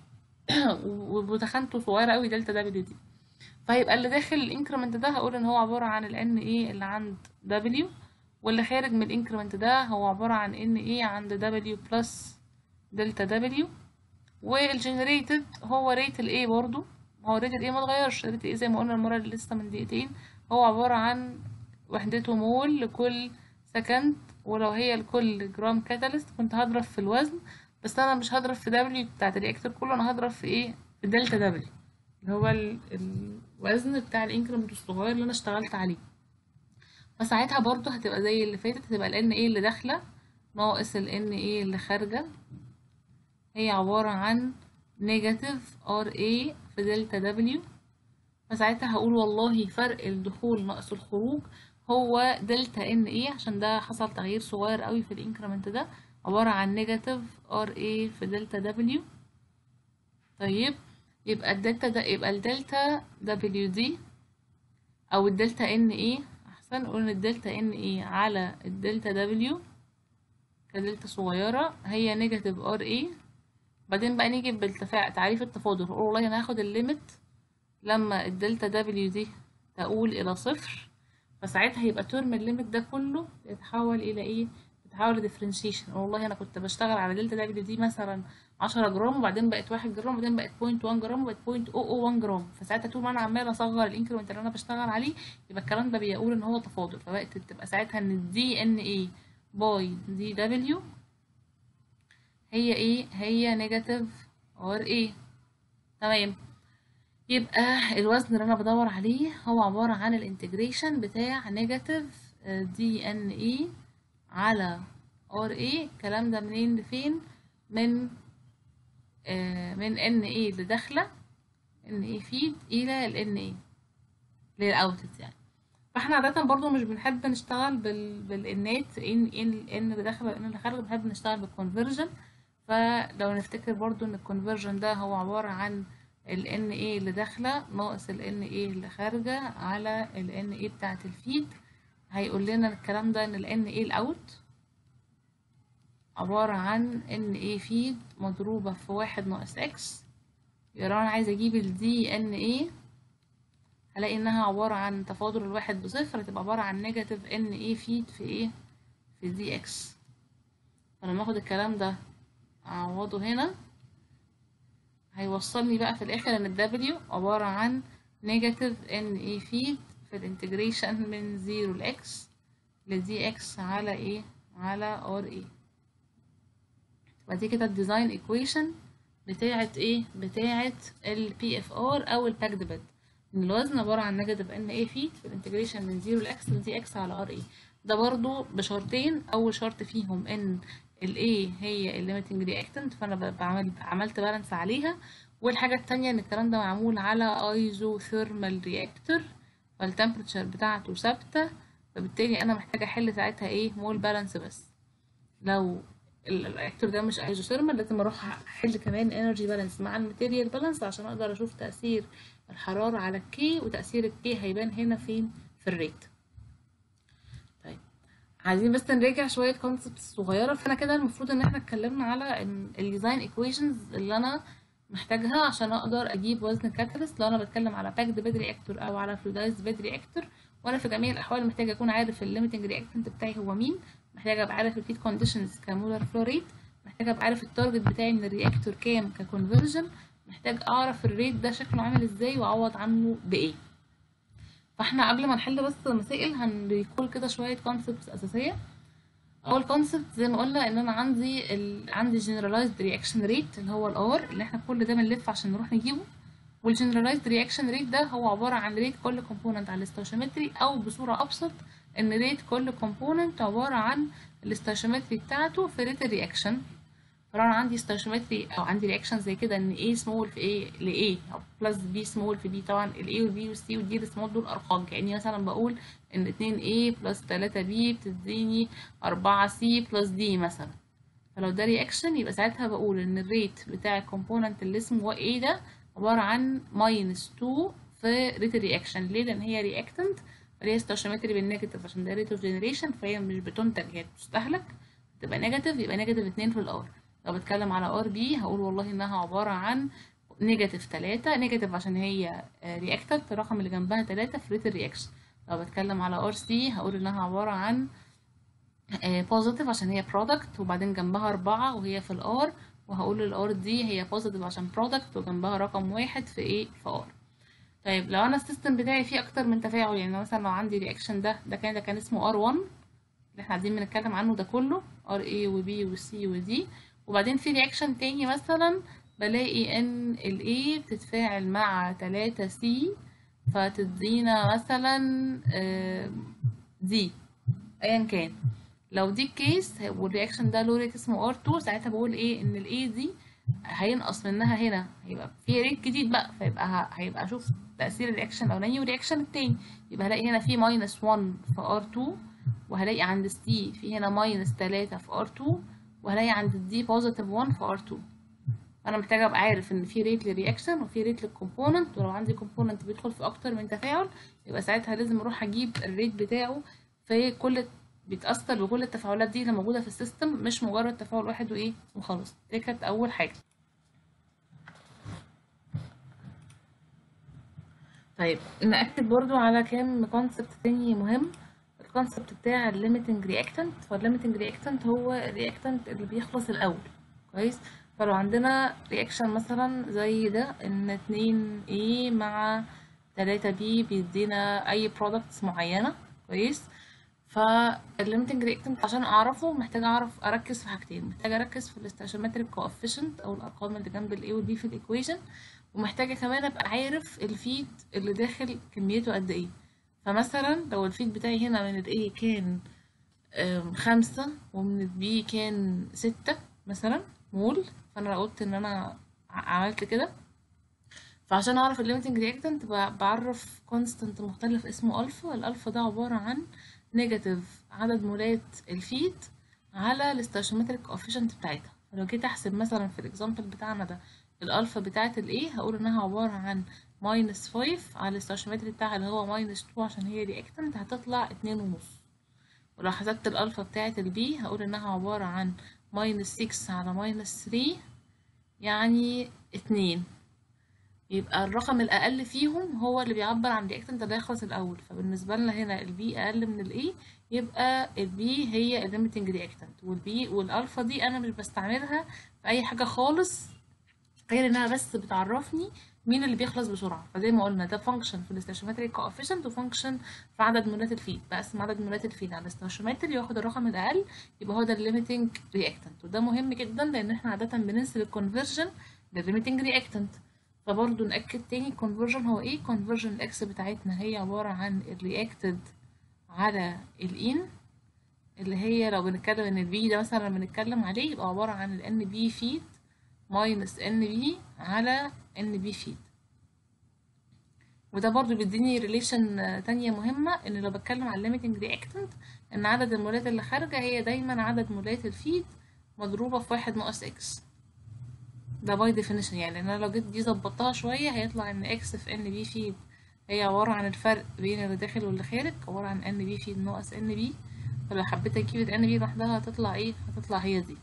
وتخنته صغيره قوي دلتا دبليو دي فيبقى اللي داخل الانكريمنت ده هقول ان هو عباره عن الان ايه اللي عند دبليو واللي خارج من الانكريمنت ده هو عباره عن ان ايه عند دبليو بلس دلتا دبليو والجنريتد هو ريت الايه برضو هو ريت الايه ما اتغيرش ريت الايه زي ما قلنا المره اللي لسه من دقيقتين هو عباره عن وحدته مول لكل سكند ولو هي لكل جرام كاتاليست كنت هضرب في الوزن بس انا مش هضرب في دبليو بتاعت الرياكتور كله انا هضرب في ايه في دلتا دبليو اللي هو الوزن بتاع الانكريمنت الصغير اللي انا اشتغلت عليه فساعتها برضو هتبقى زي اللي فاتت هتبقى ال ان ايه اللي داخله ناقص ال ان ايه اللي خارجه هي عباره عن نيجاتيف ار اي في دلتا دبليو فساعتها هقول والله فرق الدخول ناقص الخروج هو دلتا ان ايه عشان ده حصل تغيير صغير قوي في الانكريمنت ده عبارة عن نيجاتيف ار اي في دلتا دبليو طيب يبقى الدلتا ده يبقى الدلتا دبليو دي او الدلتا ان ايه احسن نقول الدلتا ان ايه على الدلتا دبليو كدلتا صغيرة هي نيجاتيف ار اي بعدين بقى نيجي بالتفاعل تعريف التفاضل نقول والله انا هاخد الليمت لما الدلتا دبليو دي تؤول الى صفر فساعتها يبقى ترم الليميت ده كله يتحول الى ايه يتحول لديفرنشيشن والله انا كنت بشتغل على دلتا دبليو دي مثلا 10 جرام وبعدين بقت 1 جرام وبعدين بقت 0.1 جرام وبقت 0.001 جرام فساعتها طول ما انا عمال اصغر الانكريمنت اللي انا بشتغل عليه يبقى الكلام ده بيقول ان هو تفاضل فبقت تبقى ساعتها ان الدي ان ايه باي دي دبليو هي ايه هي نيجاتيف ار ايه تمام يبقى الوزن اللي انا بدور عليه هو عبارة عن الانتجريشن بتاع نيجاتيف دي ان ايه على ار ايه الكلام ده منين لفين من آه من ان ايه اللي داخله ان ايه فيد الى ال ان ايه للاوتت يعني فاحنا عادة برضو مش بنحب نشتغل بال بالانات ان ان ان اللي داخله ان اللي خارجه بنحب نشتغل بالكونفرجن فلو نفتكر برضو ان الكونفرجن ده هو عبارة عن ال ان ايه اللي داخله ناقص ال ان ايه اللي خارجه على ال ان ايه بتاعه الفيد هيقول لنا الكلام ده ان ال ان ايه الاوت عبارة عن ان ايه فيد مضروبة في واحد ناقص اكس يبقى لو انا عايزة اجيب ال دي ان ايه هلاقي انها عبارة عن تفاضل الواحد بصفر هتبقى عبارة عن نيجاتيف ان ايه فيد في ايه في دي اكس فلما اخد الكلام ده اعوضه هنا هيوصلني بقى في الاخر ان الدبليو عبارة عن نيجاتيف ان ايه فيد في الانتجريشن من زيرو لاكس لدي اكس على ايه على ار ايه ودي كده الديزاين ايكويشن بتاعة ايه بتاعة ال PFR او الباكد بيد ان الوزن عبارة عن نيجاتيف ان ايه فيت في الانتجريشن من زيرو لاكس لدي اكس على ار ايه ده برضو بشرطين اول شرط فيهم ان ال A هي الليميتنج رياكتنت فانا بعمل عملت بالانس عليها والحاجة التانية ان الكلام ده معمول على ايزو ثيرمال رياكتور فالتمبريتشر بتاعته ثابتة فبالتالي انا محتاجة احل ساعتها ايه مول بالانس بس لو الرياكتور ده مش ايزوثيرمال لازم اروح احل كمان انرجي بالانس مع الماتيريال بالانس عشان اقدر اشوف تاثير الحراره على الكي وتاثير الكي هيبان هنا فين في الريت طيب عايزين بس نراجع شويه كونسبتس صغيره فانا كده المفروض ان احنا اتكلمنا على الديزاين ايكويشنز اللي انا محتاجها عشان اقدر اجيب وزن كاتاليست لو انا بتكلم على باكد بيد رياكتور او على فلودايز بيد رياكتور وانا في جميع الاحوال محتاج اكون عارف الليميتنج رياكتنت بتاعي هو مين محتاجه ابقى عارف الفيد كونديشنز كمولر فلو ريت محتاجه ابقى عارف التارجت بتاعي من الرياكتور كام ككونفرجن محتاج اعرف الريت ده شكله عامل ازاي واعوض عنه بايه فاحنا قبل ما نحل بس مسائل هنريكول كده شويه كونسبتس اساسيه اول كونسبت زي ما قلنا ان انا عندي ال... عندي جنرالايزد رياكشن ريت اللي هو الار اللي احنا كل ده بنلف عشان نروح نجيبه والجنرالايزد رياكشن ريت ده هو عباره عن ريت كل كومبوننت على الاستوشيومتري او بصوره ابسط ان ريت كل كومبوننت عباره عن الاستوشيومتري بتاعته في ريت الرياكشن فلو انا عندي استوشيومتري او عندي رياكشن زي كده ان A سمول في A ل A او بلس B سمول في B طبعا ال A وال B وال C وال D السمول دول ارقام كاني مثلا بقول ان 2 A بلس 3 B بتديني 4 C بلس D مثلا فلو ده رياكشن يبقى ساعتها بقول ان الريت بتاع الكومبوننت اللي اسمه A ده عباره عن ماينس 2 في ريت الرياكشن ليه لان هي رياكتنت فهي استوشيومتري بالنيجاتيف عشان ده ريت اوف جنريشن فهي مش بتنتج هي بتستهلك تبقى نيجاتيف يبقى نيجاتيف 2 في الار لو بتكلم على ار بي هقول والله انها عباره عن نيجاتيف 3 نيجاتيف عشان هي رياكتنت الرقم اللي جنبها 3 في ريت الرياكشن لو بتكلم على ار سي هقول انها عباره عن بوزيتيف عشان هي برودكت وبعدين جنبها 4 وهي في الار وهقول الار دي هي بوزيتيف عشان برودكت وجنبها رقم واحد في ايه في ار طيب لو انا السيستم بتاعي فيه اكتر من تفاعل يعني مثلا لو عندي رياكشن ده ده كان ده كان اسمه R1 اللي احنا قاعدين بنتكلم عنه ده كله RA و B و C و D وبعدين في رياكشن تاني مثلا بلاقي ان ال A بتتفاعل مع 3 C فتدينا مثلا D ايا كان لو دي الكيس والرياكشن ده له ريت اسمه R2 ساعتها بقول ايه ان ال A دي هينقص منها هنا هيبقى في ريت جديد بقى فيبقى هيبقى اشوف تأثير الرياكشن الاولاني والرياكشن التاني يبقى هلاقي هنا في ماينس 1 في R2 وهلاقي عند C في هنا ماينس 3 في R2 وهلاقي عند D بوزيتيف 1 في R2 انا محتاجه ابقى عارف ان في ريت للرياكشن وفي ريت للكومبوننت ولو عندي كومبوننت بيدخل في اكتر من تفاعل يبقى ساعتها لازم اروح اجيب الريت بتاعه في كل بيتأثر بكل التفاعلات دي اللي موجودة في السيستم مش مجرد تفاعل واحد وإيه وخلاص دي كانت أول حاجة طيب نأكد برضو على كام كونسبت تاني مهم الكونسبت بتاع الليميتنج رياكتنت فالليميتنج رياكتنت هو الرياكتنت اللي بيخلص الأول كويس فلو عندنا رياكشن مثلا زي ده ان 2 A مع 3 B بيدينا أي products معينة كويس فالليميتنج رياكتنت عشان اعرفه محتاج اعرف اركز في حاجتين محتاج اركز في الاستاشيومتريك كوفيشنت او الارقام اللي جنب الاي والبي في الايكويشن ومحتاجه كمان ابقى عارف الفيد اللي داخل كميته قد ايه فمثلا لو الفيد بتاعي هنا من الاي كان أم، خمسة ومن البي كان ستة مثلا مول فانا لو قلت ان انا ع- عملت كده فعشان اعرف الليميتنج رياكتنت بعرف كونستنت مختلف اسمه الفا الالفا ده عبارة عن نيجاتيف عدد مولات الفيد على الاستاشيومتريك كوفيشنت بتاعتها فلو جيت احسب مثلا في الاكزامبل بتاعنا ده الالفا بتاعت الايه هقول انها عبارة عن ماينس 5 على الاستاشيومتري بتاعها اللي هو ماينس 2 عشان هي رياكتنت هتطلع اتنين ونص ولو حسبت الالفا بتاعت البي هقول انها عبارة عن ماينس 6 على ماينس 3 يعني اتنين يبقى الرقم الأقل فيهم هو اللي بيعبر عن الرياكتنت اللي هيخلص الأول فبالنسبة لنا هنا البي أقل من الإي يبقى البي هي الليميتنج رياكتنت والبي والألفا دي أنا مش بستعملها في أي حاجة خالص غير إنها بس بتعرفني مين اللي بيخلص بسرعة فزي ما قلنا ده فانكشن في الاستاشيومتريك كوفيشنت وفانكشن في عدد مولات الفيد بقسم عدد مولات الفيد على الاستاشيومتري واخد الرقم الأقل يبقى هو ده الليميتنج رياكتنت وده مهم جدا لأن احنا عادة بننسب الكونفرجن للليميتنج رياكتنت فبرضه نأكد تاني conversion هو ايه conversion الاكس بتاعتنا هي عبارة عن الرياكتد على الان اللي هي لو بنتكلم ان البي ده مثلا لما بنتكلم عليه يبقى عبارة عن ال ان بي فيد ماينس ان بي على ان بي فيد وده برضو بيديني ريليشن تانية مهمة ان لو بتكلم على الليميتنج رياكتنت ان عدد المولات اللي خارجة هي دايما عدد مولات الفيد مضروبة في واحد ناقص اكس ده باي ديفينيشن يعني انا لو جيت دي ظبطتها شويه هيطلع ان اكس في ان بي فيد هي عباره عن الفرق بين اللي داخل واللي خارج عباره عن ان بي فيد ناقص ان بي فلو حبيت اجيب الان بي لوحدها هتطلع ايه هتطلع هي دي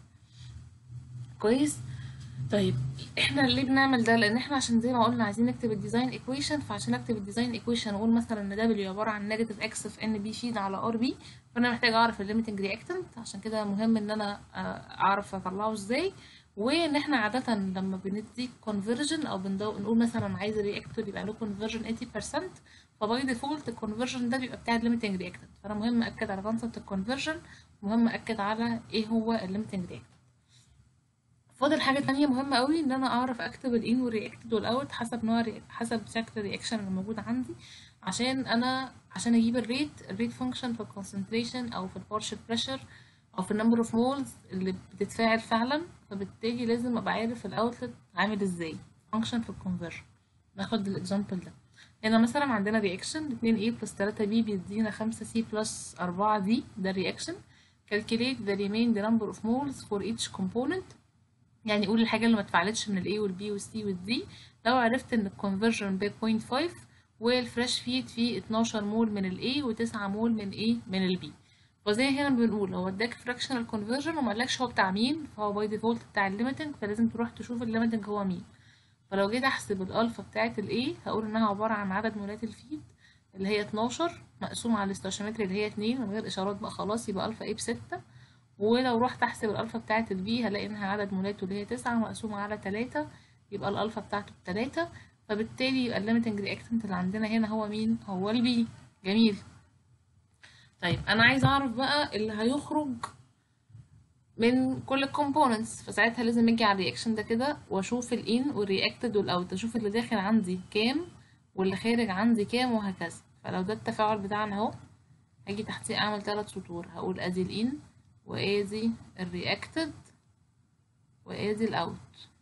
كويس طيب احنا ليه بنعمل ده لان احنا عشان زي ما قلنا عايزين نكتب الديزاين ايكويشن فعشان اكتب الديزاين ايكويشن اقول مثلا ان دبليو عباره عن نيجاتيف اكس في ان بي فيد على ار بي فانا محتاج اعرف الليميتنج رياكتنت عشان كده مهم ان انا آه، اعرف اطلعه ازاي وان احنا عاده لما بندي كونفرجن او بندو... نقول مثلا عايز الرياكتور يبقى له كونفرجن 80% فباي ديفولت الكونفرجن ده بيبقى بتاع الليميتنج رياكتنت فانا مهم اكد على كونسبت الكونفرجن مهم اكد على ايه هو الليميتنج رياكتنت فاضل حاجة تانية مهمة قوي ان انا اعرف اكتب الان والرياكتد والاوت حسب نوع الري- حسب شكل الرياكشن اللي موجود عندي عشان انا عشان اجيب الريت الريت فانكشن في الكونسنتريشن او في البارشل بريشر او في النمبر اوف مولز اللي بتتفاعل فعلا فبالتالي لازم ابقى عارف الاوتلت عامل ازاي فانكشن في الكونفرجن ناخد الاكزامبل ده هنا مثلا عندنا رياكشن 2 a بلس 3 b بيدينا 5 c بلس 4 d ده الرياكشن calculate the remained number of moles for each component يعني قول الحاجة اللي ما اتفعلتش من ال A وال B وال C وال D لو عرفت ان الكونفرجن ب 0.5 والفريش فيد فيه 12 مول من ال A و9 مول من A من ال B وزي هنا بنقول هو اداك فراكشنال كونفرجن وما قالكش هو بتاع مين فهو باي ديفولت بتاع الليميتنج فلازم تروح تشوف الليميتنج هو مين فلو جيت احسب الالفا بتاعه ال A هقول انها عبارة عن عدد مولات الفيد اللي هي 12 مقسوم على الاستاشيومتري اللي هي 2 من غير اشارات بقى خلاص يبقى الفا A بستة ولو رحت احسب الالفا بتاعه البي هلاقي انها عدد مولاته اللي هي تسعة مقسومة على تلاتة يبقى الالفا بتاعته بتلاتة فبالتالي يبقى الليميتنج رياكتنت اللي عندنا هنا هو مين هو البي جميل طيب انا عايز اعرف بقى اللي هيخرج من كل الكومبوننتس فساعتها لازم اجي على الرياكشن ده كده واشوف الان والرياكتد والاوت اشوف اللي داخل عندي كام واللي خارج عندي كام وهكذا فلو ده التفاعل بتاعنا اهو هاجي تحتيه اعمل ثلاث سطور هقول ادي الان وادي الرياكتد وادي الاوت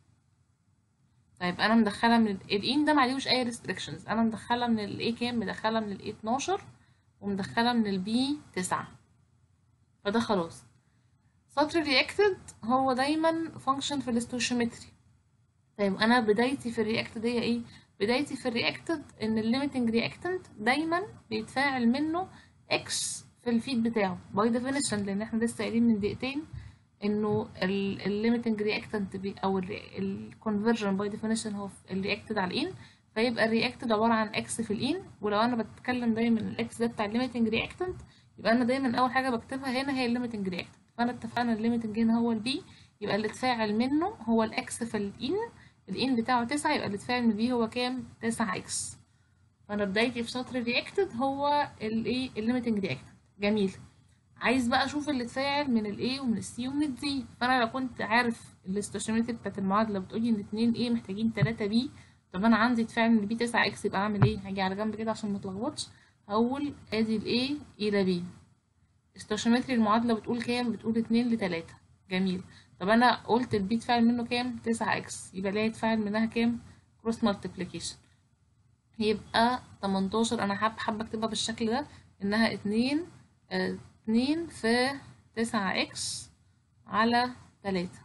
طيب انا مدخله من الان ده معليهوش اي ريستريكشنز انا مدخله من الاي كام مدخله من الاي 12 ومدخله من البي 9 فده خلاص سطر الرياكتد هو دايما فانكشن في الاستوشيومتري طيب انا بدايتي في الرياكتد هي ايه بدايتي في الرياكتد ان الليميتنج رياكتنت دايما بيتفاعل منه اكس في الفيد بتاعه باي ديفينيشن لان احنا لسه قايلين من دقيقتين انه الليميتنج رياكتنت او الكونفرجن باي ديفينيشن هو الرياكتد على الان فيبقى الرياكتد عباره عن اكس في الان ولو انا بتكلم دايما الاكس ده بتاع الليميتنج رياكتنت يبقى انا دايما اول حاجه بكتبها هنا هي الليميتنج رياكتنت فانا اتفقنا الليميتنج هنا هو البي يبقى اللي اتفاعل منه هو الاكس في الان الان بتاعه تسعة يبقى اللي اتفاعل من البي هو كام تسعة اكس فانا بدايتي في سطر الرياكتد هو الايه الليميتنج رياكتنت جميل عايز بقى اشوف اللي اتفاعل من الاي ومن السي ومن الدي فانا لو كنت عارف الاستشماليتي بتاعت المعادله بتقولي ان اتنين ايه محتاجين تلاتة بي طب انا عندي اتفاعل من البي تسعة اكس يبقى اعمل ايه هاجي على جنب كده عشان ما اتلخبطش هقول ادي الاي الى بي استشماليتي المعادله بتقول كام بتقول اتنين لتلاتة جميل طب انا قلت البي اتفاعل منه كام تسعة اكس يبقى ليه يتفاعل منها كام كروس مالتيبليكيشن يبقى 18 انا حابة حابة اكتبها بالشكل ده انها اتنين اه اتنين في تسعة اكس على تلاتة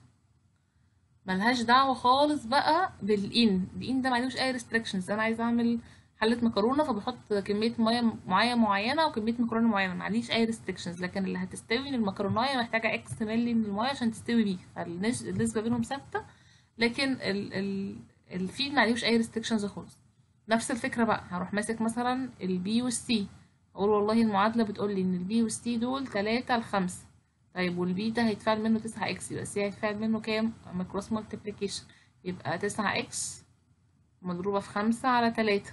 ملهاش دعوة خالص بقى بالإن الإن ده معلوش أي restrictions أنا عايزة أعمل حلة مكرونة فبحط كمية مية معايا معينة وكمية مكرونة معينة معليش أي restrictions لكن اللي هتستوي من المكروناية محتاجة إكس ملي من المية عشان تستوي بيه فالنسبة بينهم ثابتة لكن ال ال الفيد معلوش أي restrictions خالص نفس الفكرة بقى هروح ماسك مثلا البي والسي اقول والله المعادلة بتقول لي ان البي والسي دول تلاتة لخمسة طيب والبي ده هيتفاعل منه تسعة اكس يبقى السي هيتفاعل منه كام كروس مالتيبليكيشن يبقى تسعة اكس مضروبة في خمسة على تلاتة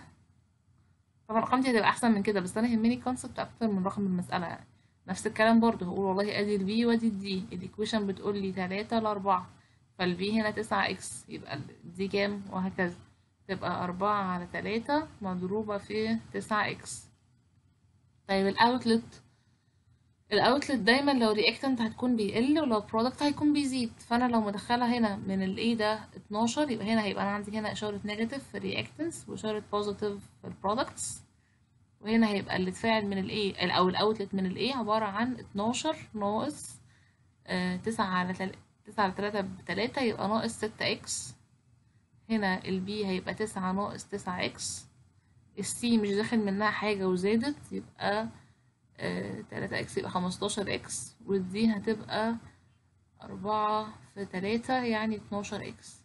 طبعا الارقام دي هتبقى احسن من كده بس انا يهمني كونسبت اكتر من رقم المسألة يعني نفس الكلام برضه هقول والله ادي البي وادي الدي الايكويشن بتقول لي تلاتة لأربعة فالبي هنا تسعة اكس يبقى دي كام وهكذا تبقى أربعة على تلاتة مضروبة في تسعة اكس طيب الاوتلت الاوتلت دايما لو رياكتنت هتكون بيقل ولو برودكت هيكون بيزيد فانا لو مدخله هنا من الاي ده 12 يبقى هنا هيبقى انا عندي هنا اشاره نيجاتيف في الرياكتنس واشاره بوزيتيف في البرودكتس وهنا هيبقى اللي اتفاعل من الاي او الاوتلت من الاي عباره عن 12 ناقص آه تسعة على تل... تسعة على تلاتة بتلاتة يبقى ناقص ستة اكس هنا البي هيبقى تسعة ناقص تسعة اكس السي مش داخل منها حاجة وزادت يبقى آه تلاتة اكس يبقى خمستاشر اكس والدي هتبقى أربعة في تلاتة يعني اتناشر اكس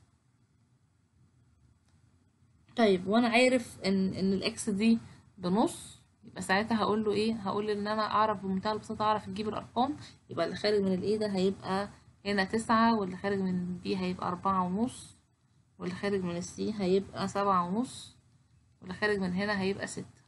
طيب وانا عارف ان ان الاكس دي بنص يبقى ساعتها هقول له ايه هقول ان انا اعرف بمنتهى البساطه اعرف اجيب الارقام يبقى اللي خارج من الايه ده هيبقى هنا تسعة واللي خارج من البي هيبقى أربعة ونص واللي خارج من السي هيبقى سبعة ونص واللي خارج من هنا هيبقى ستة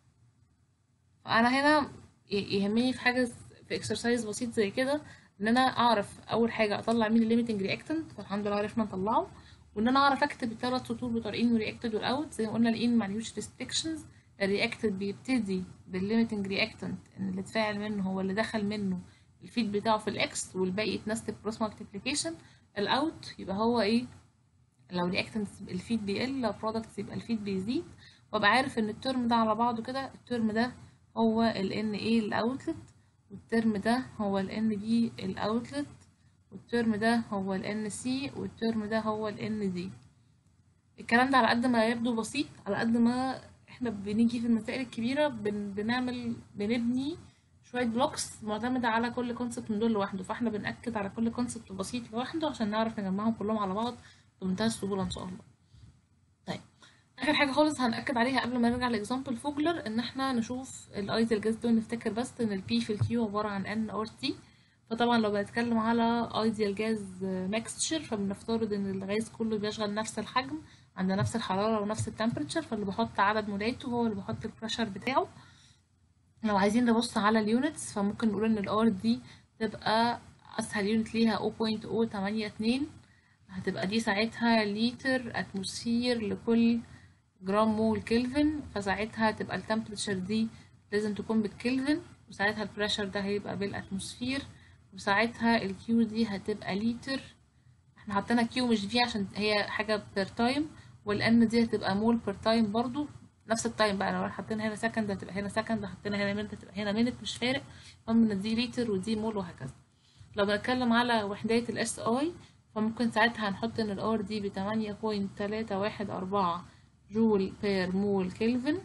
فأنا هنا يهمني في حاجة في اكسرسايز بسيط زي كده ان انا اعرف اول حاجة اطلع مين الليميتنج رياكتنت فالحمد لله عرفنا نطلعه وان انا اعرف اكتب الثلاث سطور بتوع الان والرياكتد والاوت زي ما قلنا الان معلوش ريستريكشنز الرياكتد بيبتدي بالليميتنج رياكتنت ان اللي اتفاعل منه هو اللي دخل منه الفيد بتاعه في الاكس والباقي يتنسب كروس مالتيبليكيشن الاوت يبقى هو ايه لو رياكتنت الفيد بيقل لو برودكتس يبقى الفيد بيزيد وابقى عارف ان الترم ده على بعضه كده الترم ده هو ال ان ايه الاوتلت والترم ده هو ال ان بي الاوتلت والترم ده هو ال ان سي والترم ده هو ال ان دي الكلام ده على قد ما يبدو بسيط على قد ما احنا بنيجي في المسائل الكبيرة بن بنعمل بنبني شوية بلوكس معتمدة على كل كونسبت من دول لوحده فاحنا بنأكد على كل كونسبت بسيط لوحده عشان نعرف نجمعهم كلهم على بعض بمنتهى السهولة ان شاء الله طيب اخر حاجة خالص هنأكد عليها قبل ما نرجع لاكزامبل فوجلر ان احنا نشوف الايديال جاز دول نفتكر بس ان البي في الكيو عبارة عن ان اور تي فطبعا لو بنتكلم على ايديال جاز ميكستشر فبنفترض ان الغاز كله بيشغل نفس الحجم عند نفس الحرارة ونفس التمبريتشر فاللي بحط عدد مولاته هو اللي بحط البريشر بتاعه لو عايزين نبص على اليونتس فممكن نقول ان الار دي تبقى اسهل يونت ليها 0.082 هتبقى دي ساعتها لتر اتموسفير لكل جرام مول كلفن فساعتها تبقى التمبريتشر دي لازم تكون بالكلفن وساعتها البريشر ده هيبقى بالاتموسفير وساعتها الكيو دي هتبقى لتر احنا حطينا كيو مش في عشان هي حاجة بير تايم والان دي هتبقى مول بير تايم برضو نفس التايم بقى لو حطينا هنا سكند هتبقى هنا سكند حطينا هنا منت هتبقى هنا منت مش فارق المهم ان دي لتر ودي مول وهكذا لو بنتكلم على وحدات الاس اي فممكن ساعتها هنحط ان الار دي بتمانية بوينت تلاتة واحد أربعة جول بير مول كلفن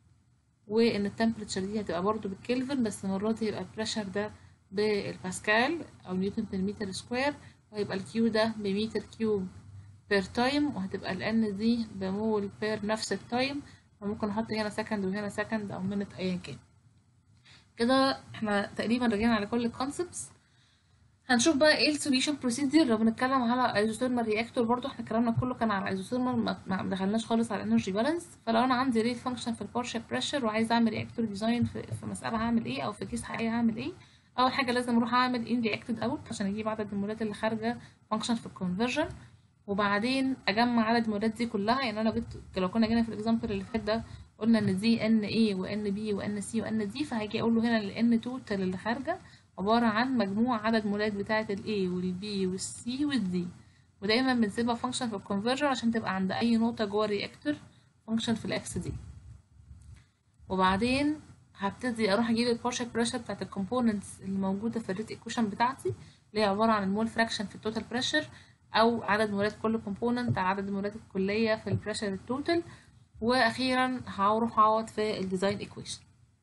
وان التمبريتشر دي هتبقى برضو بالكلفن بس المرة دي يبقى البريشر ده بالباسكال او نيوتن بير متر سكوير وهيبقى الكيو ده بمتر كيوب بير تايم وهتبقى الان دي بمول بير نفس التايم فممكن احط هنا سكند وهنا سكند او منت ايا كان كده احنا تقريبا رجعنا على كل الكونسبتس هنشوف بقى ايه السوليوشن بروسيدير لو بنتكلم على ايزوثيرمال رياكتور برضو احنا كلامنا كله كان على ايزوثيرمال ما ما دخلناش خالص على انرجي بالانس فلو انا عندي ريت فانكشن في البارشال بريشر وعايز اعمل رياكتور ديزاين في, في مساله هعمل ايه او في كيس حقيقي هعمل ايه اول حاجه لازم اروح اعمل ان رياكتد اوت عشان اجيب عدد المولات اللي خارجه فانكشن في الكونفرجن وبعدين اجمع عدد المولات دي كلها يعني انا جبت لو كنا جينا في الاكزامبل اللي فات ده قلنا ان دي ان اي وان بي وان سي وان دي فهاجي اقول له هنا الان توتال اللي خارجه عبارة عن مجموع عدد مولات بتاعة ال A وال B وال C وال D ودايما بنسيبها فانكشن في الكونفرجر عشان تبقى عند أي نقطة جوه الرياكتور فانكشن في الإكس دي وبعدين هبتدي أروح أجيب البارشال بريشر بتاعة الكومبوننتس اللي موجودة في الريت ايكويشن بتاعتي اللي هي عبارة عن المول فراكشن في التوتال بريشر أو عدد مولات كل كومبوننت على عدد المولات الكلية في البريشر التوتال وأخيرا هروح أعوض في الديزاين ايكويشن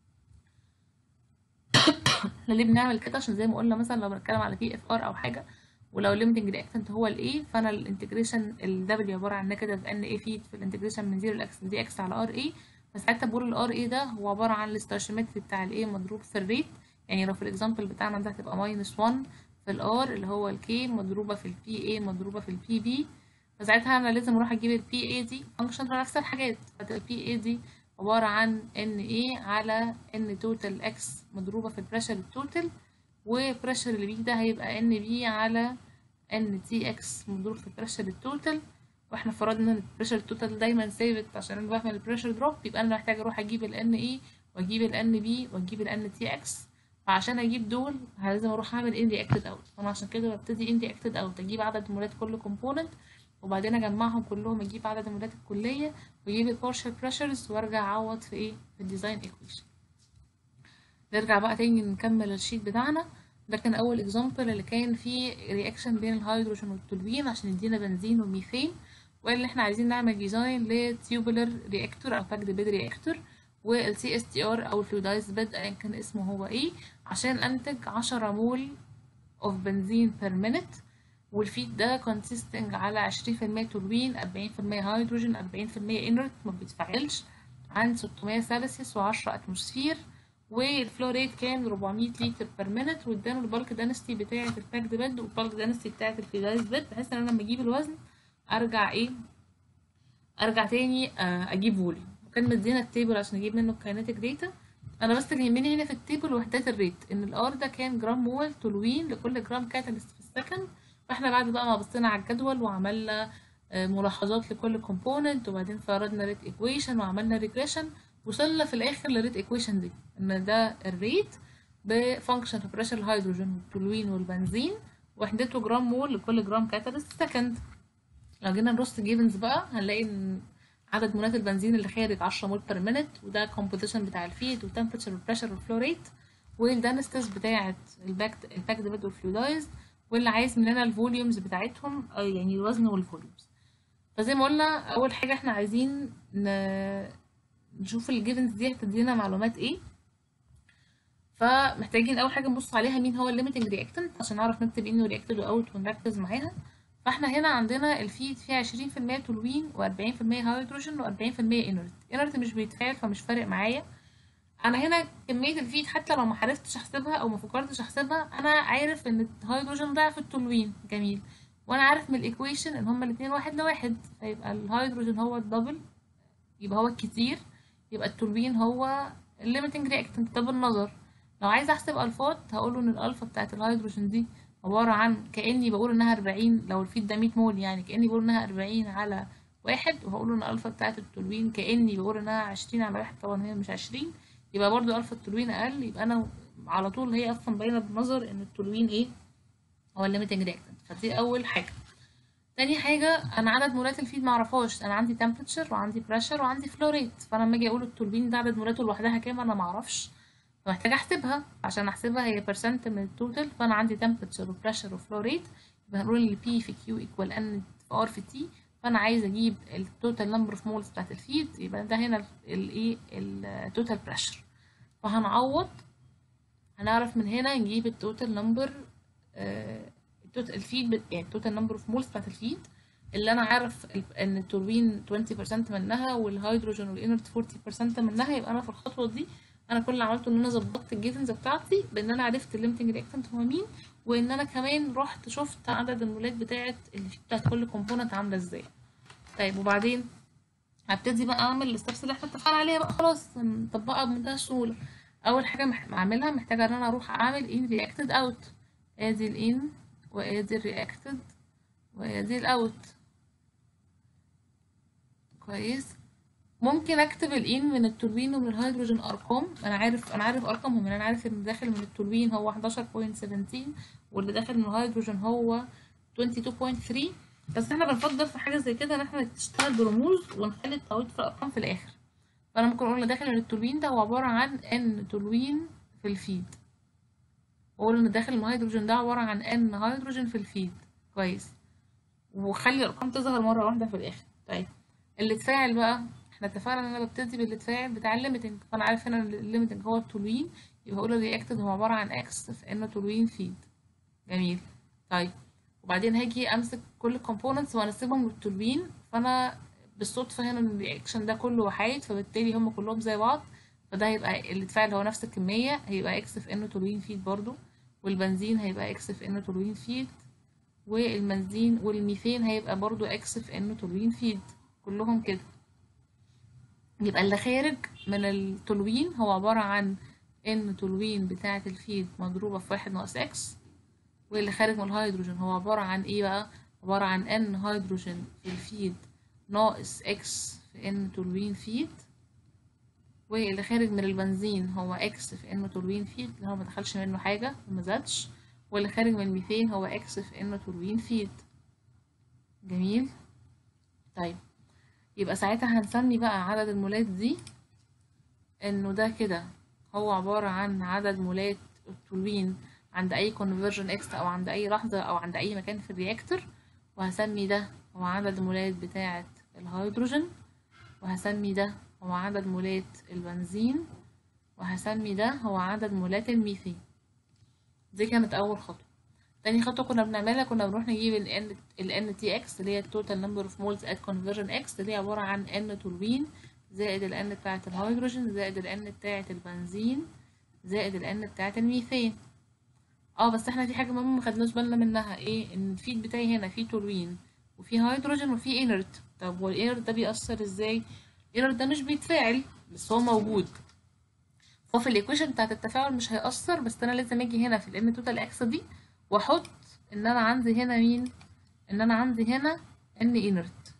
احنا ليه بنعمل كده عشان زي ما قلنا مثلا لو بنتكلم على بي اف ار او حاجه ولو الليمتنج رياكتنت هو الاي فانا الانتجريشن الدبليو عباره عن نيجاتيف ان اي فيد في الانتجريشن من 0 لاكس دي اكس على ار اي فساعتها بقول الار اي ده هو عباره عن الاستاشيومتري بتاع الاي مضروب في الريت يعني لو في الاكزامبل بتاعنا ده هتبقى ماينس 1 في الار اللي هو الكي مضروبه في البي اي مضروبه في البي بي فساعتها انا لازم اروح اجيب البي اي دي فانكشن في نفس الحاجات فتبقى البي اي دي عبارة عن ان ايه على ان توتال اكس مضروبة في البريشر التوتال وبريشر اللي بيه ده هيبقى ان بي على ان تي اكس مضروب في البريشر التوتال واحنا فرضنا ان البريشر التوتال دايما ثابت عشان انا بعمل البريشر دروب يبقى انا محتاج اروح اجيب الان اي واجيب الان بي واجيب الان تي اكس فعشان اجيب دول لازم اروح اعمل ان رياكتد اوت فانا عشان كده ببتدي ان رياكتد اوت اجيب عدد مولات كل كومبوننت وبعدين اجمعهم كلهم اجيب عدد المولات الكليه واجيب البارشال بريشرز وارجع اعوض في ايه في الديزاين ايكويشن نرجع بقى تاني نكمل الشيت بتاعنا ده كان اول اكزامبل اللي كان فيه رياكشن بين الهيدروجين والتولوين عشان يدينا بنزين وميثين وقال ان احنا عايزين نعمل ديزاين لتيوبولار رياكتور او باكد بيد رياكتور والسي اس تي ار او الفلويدايز بيد ايا كان اسمه هو ايه عشان انتج عشرة مول اوف بنزين بير مينت والفيد ده consisting على عشرين في المية تولوين أربعين في المية هيدروجين أربعين في المية انرت ما بيتفاعلش عن ستمية سلسيوس وعشرة أتموسفير والفلوريت كان 400 لتر بير مينت وادانا البالك دانستي بتاعة الباكد بيد والبالك دانستي بتاعة الفيدايز بيد بحيث ان انا لما اجيب الوزن ارجع ايه ارجع تاني اجيب فوليوم وكان مدينا التيبل عشان اجيب منه الكاينتيك داتا انا بس اللي يهمني هنا في التيبل وحدات الريت ان الار ده كان جرام مول تولوين لكل جرام كاتاليست في السكند فاحنا بعد بقى ما بصينا على الجدول وعملنا ملاحظات لكل كومبوننت وبعدين فرضنا ريت ايكويشن وعملنا ريجريشن وصلنا في الاخر للريت ايكويشن دي ان ده الريت بفانكشن في بريشر الهيدروجين والتولوين والبنزين وحدته جرام مول لكل جرام كاتاليست سكند لو جينا نرص جيفنز بقى هنلاقي ان عدد مولات البنزين اللي خارج 10 مول بير مينت وده كومبوزيشن بتاع الفيد والتمبرتشر والبريشر والفلو والدانستس بتاعه الباكت الباكد بيد والفلويدايز واللي عايز مننا الفوليومز بتاعتهم يعني الوزن والفوليومز فزي ما قلنا اول حاجه احنا عايزين نشوف الجيفنز دي هتدينا معلومات ايه فمحتاجين اول حاجه نبص عليها مين هو الليميتنج رياكتنت عشان نعرف نكتب انه رياكتد واوت ونركز معاها فاحنا هنا عندنا الفيد فيه 20% تولوين و40% هيدروجين و40% انرت انرت مش بيتفاعل فمش فارق معايا انا هنا كميه الفيد حتى لو ما عرفتش احسبها او ما فكرتش احسبها انا عارف ان الهيدروجين ضعف التولوين جميل وانا عارف من الايكويشن ان هما الاثنين واحد لواحد فيبقى الهيدروجين هو الدبل يبقى هو الكتير يبقى التولوين هو الليميتنج رياكتنت ده بالنظر لو عايز احسب الفات هقوله ان الالفا بتاعت الهيدروجين دي عبارة عن كأني بقول انها 40 لو الفيد ده 100 مول يعني كأني بقول انها 40 على واحد وهقول ان الالفا بتاعت التولوين كأني بقول انها 20 على واحد طبعا هي مش 20 يبقى برضو الفا التولوين اقل يبقى انا على طول هي اصلا باينه بالنظر ان التولوين ايه هو الليميتنج رياكتنت فدي اول حاجه تاني حاجه انا عدد مولات الفيد معرفهاش انا عندي تمبرتشر وعندي بريشر وعندي فلو ريت فانا لما اجي اقول التولوين ده عدد مولاته لوحدها كام انا معرفش فمحتاجه احسبها عشان احسبها هي برسنت من التوتال فانا عندي تمبرتشر وبريشر وفلو ريت يبقى هنقول ان بي في كيو ايكوال ان في ار في تي فانا عايزه اجيب التوتال نمبر اوف مولز بتاعت الفيد يبقى ده هنا الايه التوتال بريشر فهنعوض هنعرف من هنا نجيب التوتال نمبر التوتال الفيد يعني التوتال نمبر اوف مولز بتاعت الفيد اللي انا عارف ال- ان التوربين 20% منها والهيدروجين والانرت 40% منها يبقى انا في الخطوه دي انا كل اللي عملته ان انا ظبطت الجيفنز بتاعتي بان انا عرفت الليمتنج رياكتنت هو مين وان انا كمان رحت شفت عدد المولات بتاعه اللي في بتاعت كل كومبوننت عامله ازاي طيب وبعدين هبتدي بقى اعمل الستبس اللي احنا اتفقنا عليها بقى خلاص نطبقها بمنتهى السهوله اول حاجه مح- اعملها محتاجه ان انا اروح اعمل ان رياكتد اوت ادي الان وادي الرياكتد وادي الاوت كويس ممكن اكتب الان من التوربين ومن الهيدروجين ارقام انا عارف انا عارف ارقامهم يعني انا عارف ان داخل من التوربين هو 11.17 واللي داخل من الهيدروجين هو 22.3 بس احنا بنفضل في حاجه زي كده ان احنا نشتغل برموز ونخلي التعويض في الارقام في الاخر فانا ممكن اقول ان داخل من التوربين ده هو عباره عن ان توربين في الفيد واقول ان داخل من الهيدروجين ده عباره عن ان هيدروجين في الفيد كويس وخلي الارقام تظهر مره واحده في الاخر طيب اللي اتفاعل بقى احنا اتفقنا ان انا ببتدي باللي اتفاعل بتاع الليميتنج فانا عارف هنا ان الليميتنج هو التولوين يبقى اقول الرياكتد هو عباره عن اكس في انه تولوين فيد جميل طيب وبعدين هاجي امسك كل الكومبوننتس وانسبهم للتولوين فانا بالصدفه هنا ان الرياكشن ده كله وحايد فبالتالي هم كلهم زي بعض فده هيبقى اللي اتفاعل هو نفس الكميه هيبقى اكس في انه تولوين فيد برضو والبنزين هيبقى اكس في انه تولوين فيد والبنزين والميثين هيبقى برضو اكس في انه تولوين فيد كلهم كده يبقى اللي خارج من التولوين هو عبارة عن ان تولوين بتاعة الفيد مضروبة في واحد ناقص اكس واللي خارج من الهيدروجين هو عبارة عن ايه بقى عبارة عن ان هيدروجين في الفيد ناقص اكس في ان تولوين فيد واللي خارج من البنزين هو اكس في انه تولوين فيد اللي هو مدخلش منه حاجة ومزادش واللي خارج من الميثين هو اكس في انه تولوين فيد جميل طيب يبقى ساعتها هنسمي بقى عدد المولات دي انه ده كده هو عبارة عن عدد مولات التولوين عند اي conversion x او عند اي لحظة او عند اي مكان في الرياكتور وهسمي ده هو عدد مولات بتاعة الهيدروجين وهسمي ده هو عدد مولات البنزين وهسمي ده هو عدد مولات الميثين دي كانت اول خطوة تاني خطوة كنا بنعملها كنا بنروح نجيب ال N ال NTX اللي هي التوتال نمبر اوف مولز at conversion X اللي هي عبارة عن N تولوين زائد ال N بتاعة الهيدروجين زائد ال N بتاعة البنزين زائد ال N بتاعة الميثين اه بس احنا في حاجة مهمة مخدناش بالنا منها ايه ان الفيد بتاعي هنا فيه تولوين وفيه هيدروجين وفيه انرت طب والانرت ده بيأثر ازاي الانرت ده مش بيتفاعل بس هو موجود هو في الايكويشن بتاعت التفاعل مش هيأثر بس انا لازم اجي هنا في الام توتال اكس دي واحط ان انا عندي هنا مين ان انا عندي هنا ان انرت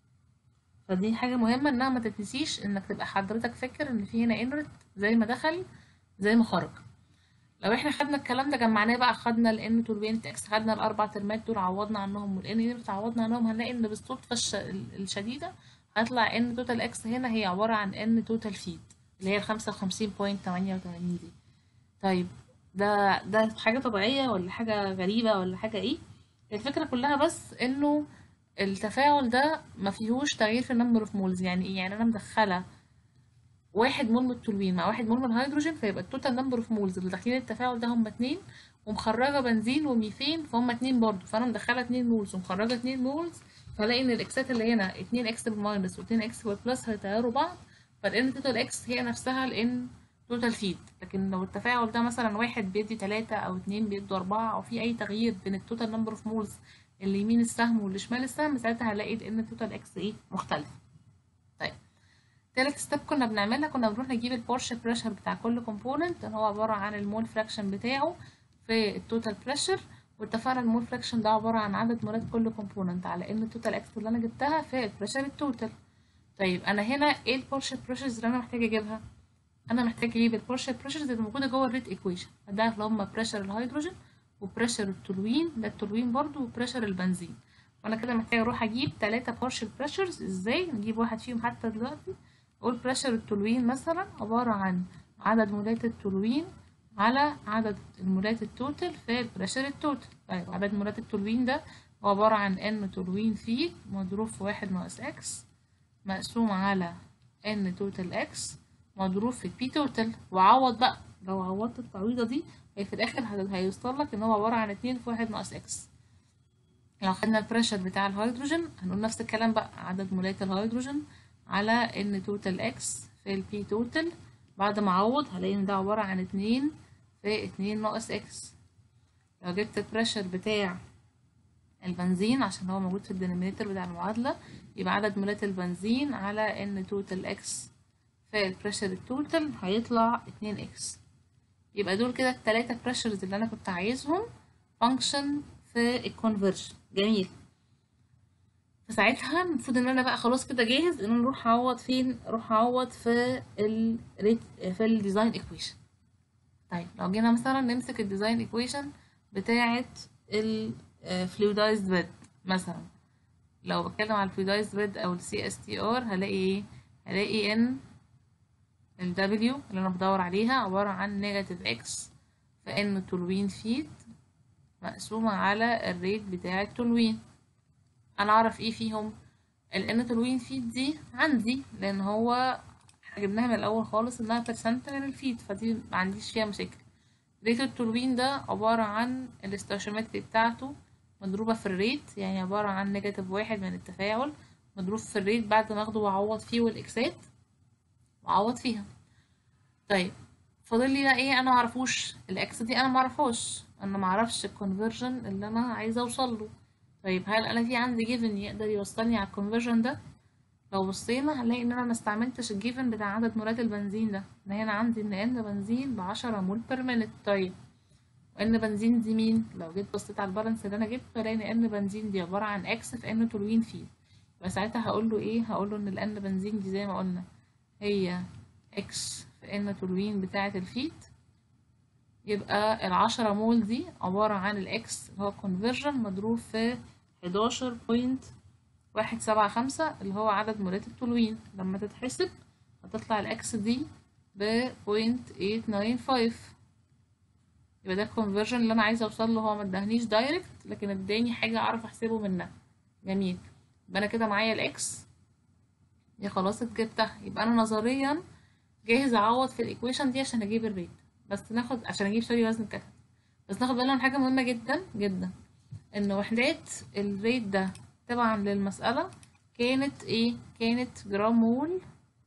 فدي حاجه مهمه انها ما تتنسيش انك تبقى حضرتك فاكر ان في هنا انرت زي ما دخل زي ما خرج لو احنا خدنا الكلام ده جمعناه بقى خدنا الان توربينت اكس خدنا الاربع ترمات دول عوضنا عنهم والان انرت عوضنا عنهم هنلاقي ان بالصدفه الش... الشديده هيطلع ان توتال اكس هنا هي عباره عن ان توتال فيد اللي هي الخمسة وخمسين بوينت تمانية وتمانين دي طيب ده ده حاجة طبيعية ولا حاجة غريبة ولا حاجة ايه الفكرة كلها بس انه التفاعل ده ما فيهوش تغيير في النمبر اوف مولز يعني ايه يعني انا مدخلة واحد مول من التولوين مع واحد مول من الهيدروجين فيبقى التوتال نمبر اوف مولز اللي داخلين التفاعل ده هم اتنين ومخرجة بنزين وميثين فهم اتنين برضو فانا مدخلة اتنين مولز ومخرجة اتنين مولز فلاقي ان الاكسات اللي هنا اتنين اكس بالماينس واتنين اكس بالبلس هيطيروا بعض فالان توتال اكس هي نفسها الان توتال فيد لكن لو التفاعل ده مثلا واحد بيدي تلاتة او اتنين بيدوا اربعة او في اي تغيير بين التوتال نمبر اوف مولز اللي يمين السهم واللي شمال السهم ساعتها هلاقي الان توتال اكس ايه مختلف طيب تالت ستيب كنا بنعملها كنا بنروح نجيب البورش بريشر بتاع كل كومبوننت اللي هو عبارة عن المول فراكشن بتاعه في التوتال بريشر واتفقنا المول فراكشن ده عبارة عن عدد مولات كل كومبوننت على ان التوتال اكس اللي انا جبتها في البريشر التوتال طيب انا هنا ايه البورش بريشرز اللي انا محتاجة اجيبها انا محتاجة اجيب البورش بريشرز اللي موجودة جوه الريت ايكويشن ده اللي هما بريشر الهيدروجين وبريشر التولوين ده التولوين برضو وبريشر البنزين وانا كده محتاجة اروح اجيب تلاتة بارشل بريشرز ازاي نجيب واحد فيهم حتى دلوقتي اقول بريشر التولوين مثلا عبارة عن عدد مولات التولوين على عدد المولات التوتال في البريشر التوتال طيب عدد مولات التولوين ده هو عبارة عن ان تولوين فيه مضروب في واحد ناقص اكس مقسوم على ان توتال اكس مضروب في البي توتال وعوض بقى لو عوضت التعويضة دي هي في الاخر هيوصل لك ان هو عبارة عن اتنين في واحد ناقص اكس لو خدنا البريشر بتاع الهيدروجين هنقول نفس الكلام بقى عدد مولات الهيدروجين على ان توتال اكس في البي توتال بعد ما اعوض هلاقي ان ده عبارة عن اتنين في اتنين ناقص اكس لو جبت البريشر بتاع البنزين عشان هو موجود في الدينومينيتور بتاع المعادلة يبقى عدد مولات البنزين على ان توتال اكس في البريشر التوتال هيطلع اتنين اكس يبقى دول كده التلاتة بريشرز اللي انا كنت عايزهم فانكشن في الكونفرجن جميل فساعتها المفروض ان انا بقى خلاص كده جاهز ان انا اروح اعوض فين اروح اعوض في الريت في الديزاين ايكويشن طيب لو جينا مثلا نمسك الديزاين ايكويشن بتاعه الفلويدايزد بيد مثلا لو بتكلم على الفلويدايزد بيد او السي اس تي ار هلاقي ايه هلاقي ان ال W اللي انا بدور عليها عبارة عن نيجاتيف اكس في ان تولوين فيت مقسومة على الريت بتاع التولوين انا اعرف ايه فيهم الان تولوين فيت دي عندي لان هو احنا جبناها من الاول خالص انها برسنت من الفيت فدي ما عنديش فيها مشاكل ريت التولوين ده عبارة عن الاستاشيومتري بتاعته مضروبة في الريت يعني عبارة عن نيجاتيف واحد من التفاعل مضروب في الريت بعد ما اخده واعوض فيه والاكسات واعوض فيها طيب فاضل لي بقى ايه انا معرفوش الاكس دي انا معرفهاش انا معرفش الكونفرجن اللي انا عايزه اوصل له طيب هل انا في عندي جيفن يقدر يوصلني على الكونفرجن ده لو بصينا هنلاقي ان انا ما استعملتش الجيفن بتاع عدد مولات البنزين ده ان هنا عندي ان ان بنزين بعشرة مول بير مينت طيب وان بنزين دي مين لو جيت بصيت على البالانس اللي انا جبته هلاقي ان ان بنزين دي عباره عن اكس في ان تولوين فيه يبقى ساعتها هقول له ايه هقول له ان الان بنزين دي زي ما قلنا هي اكس في ان تولوين بتاعه الفيت يبقى العشرة مول دي عبارة عن الإكس اللي هو conversion مضروب في حداشر بوينت واحد سبعة خمسة اللي هو عدد مولات التولوين لما تتحسب هتطلع الإكس دي ب بوينت ايت ناين فايف يبقى ده الكونفرجن اللي أنا عايزة أوصل له هو مدهنيش دايركت لكن اداني حاجة أعرف أحسبه منها جميل يبقى أنا كده معايا الإكس يا خلاص جبتها يبقى أنا نظريا جاهز أعوض في الإيكويشن دي عشان أجيب الريت بس ناخد عشان اجيب سوري وزن الكتل بس ناخد بالنا من حاجه مهمه جدا جدا ان وحدات الريت ده تبعا للمساله كانت ايه كانت جرام مول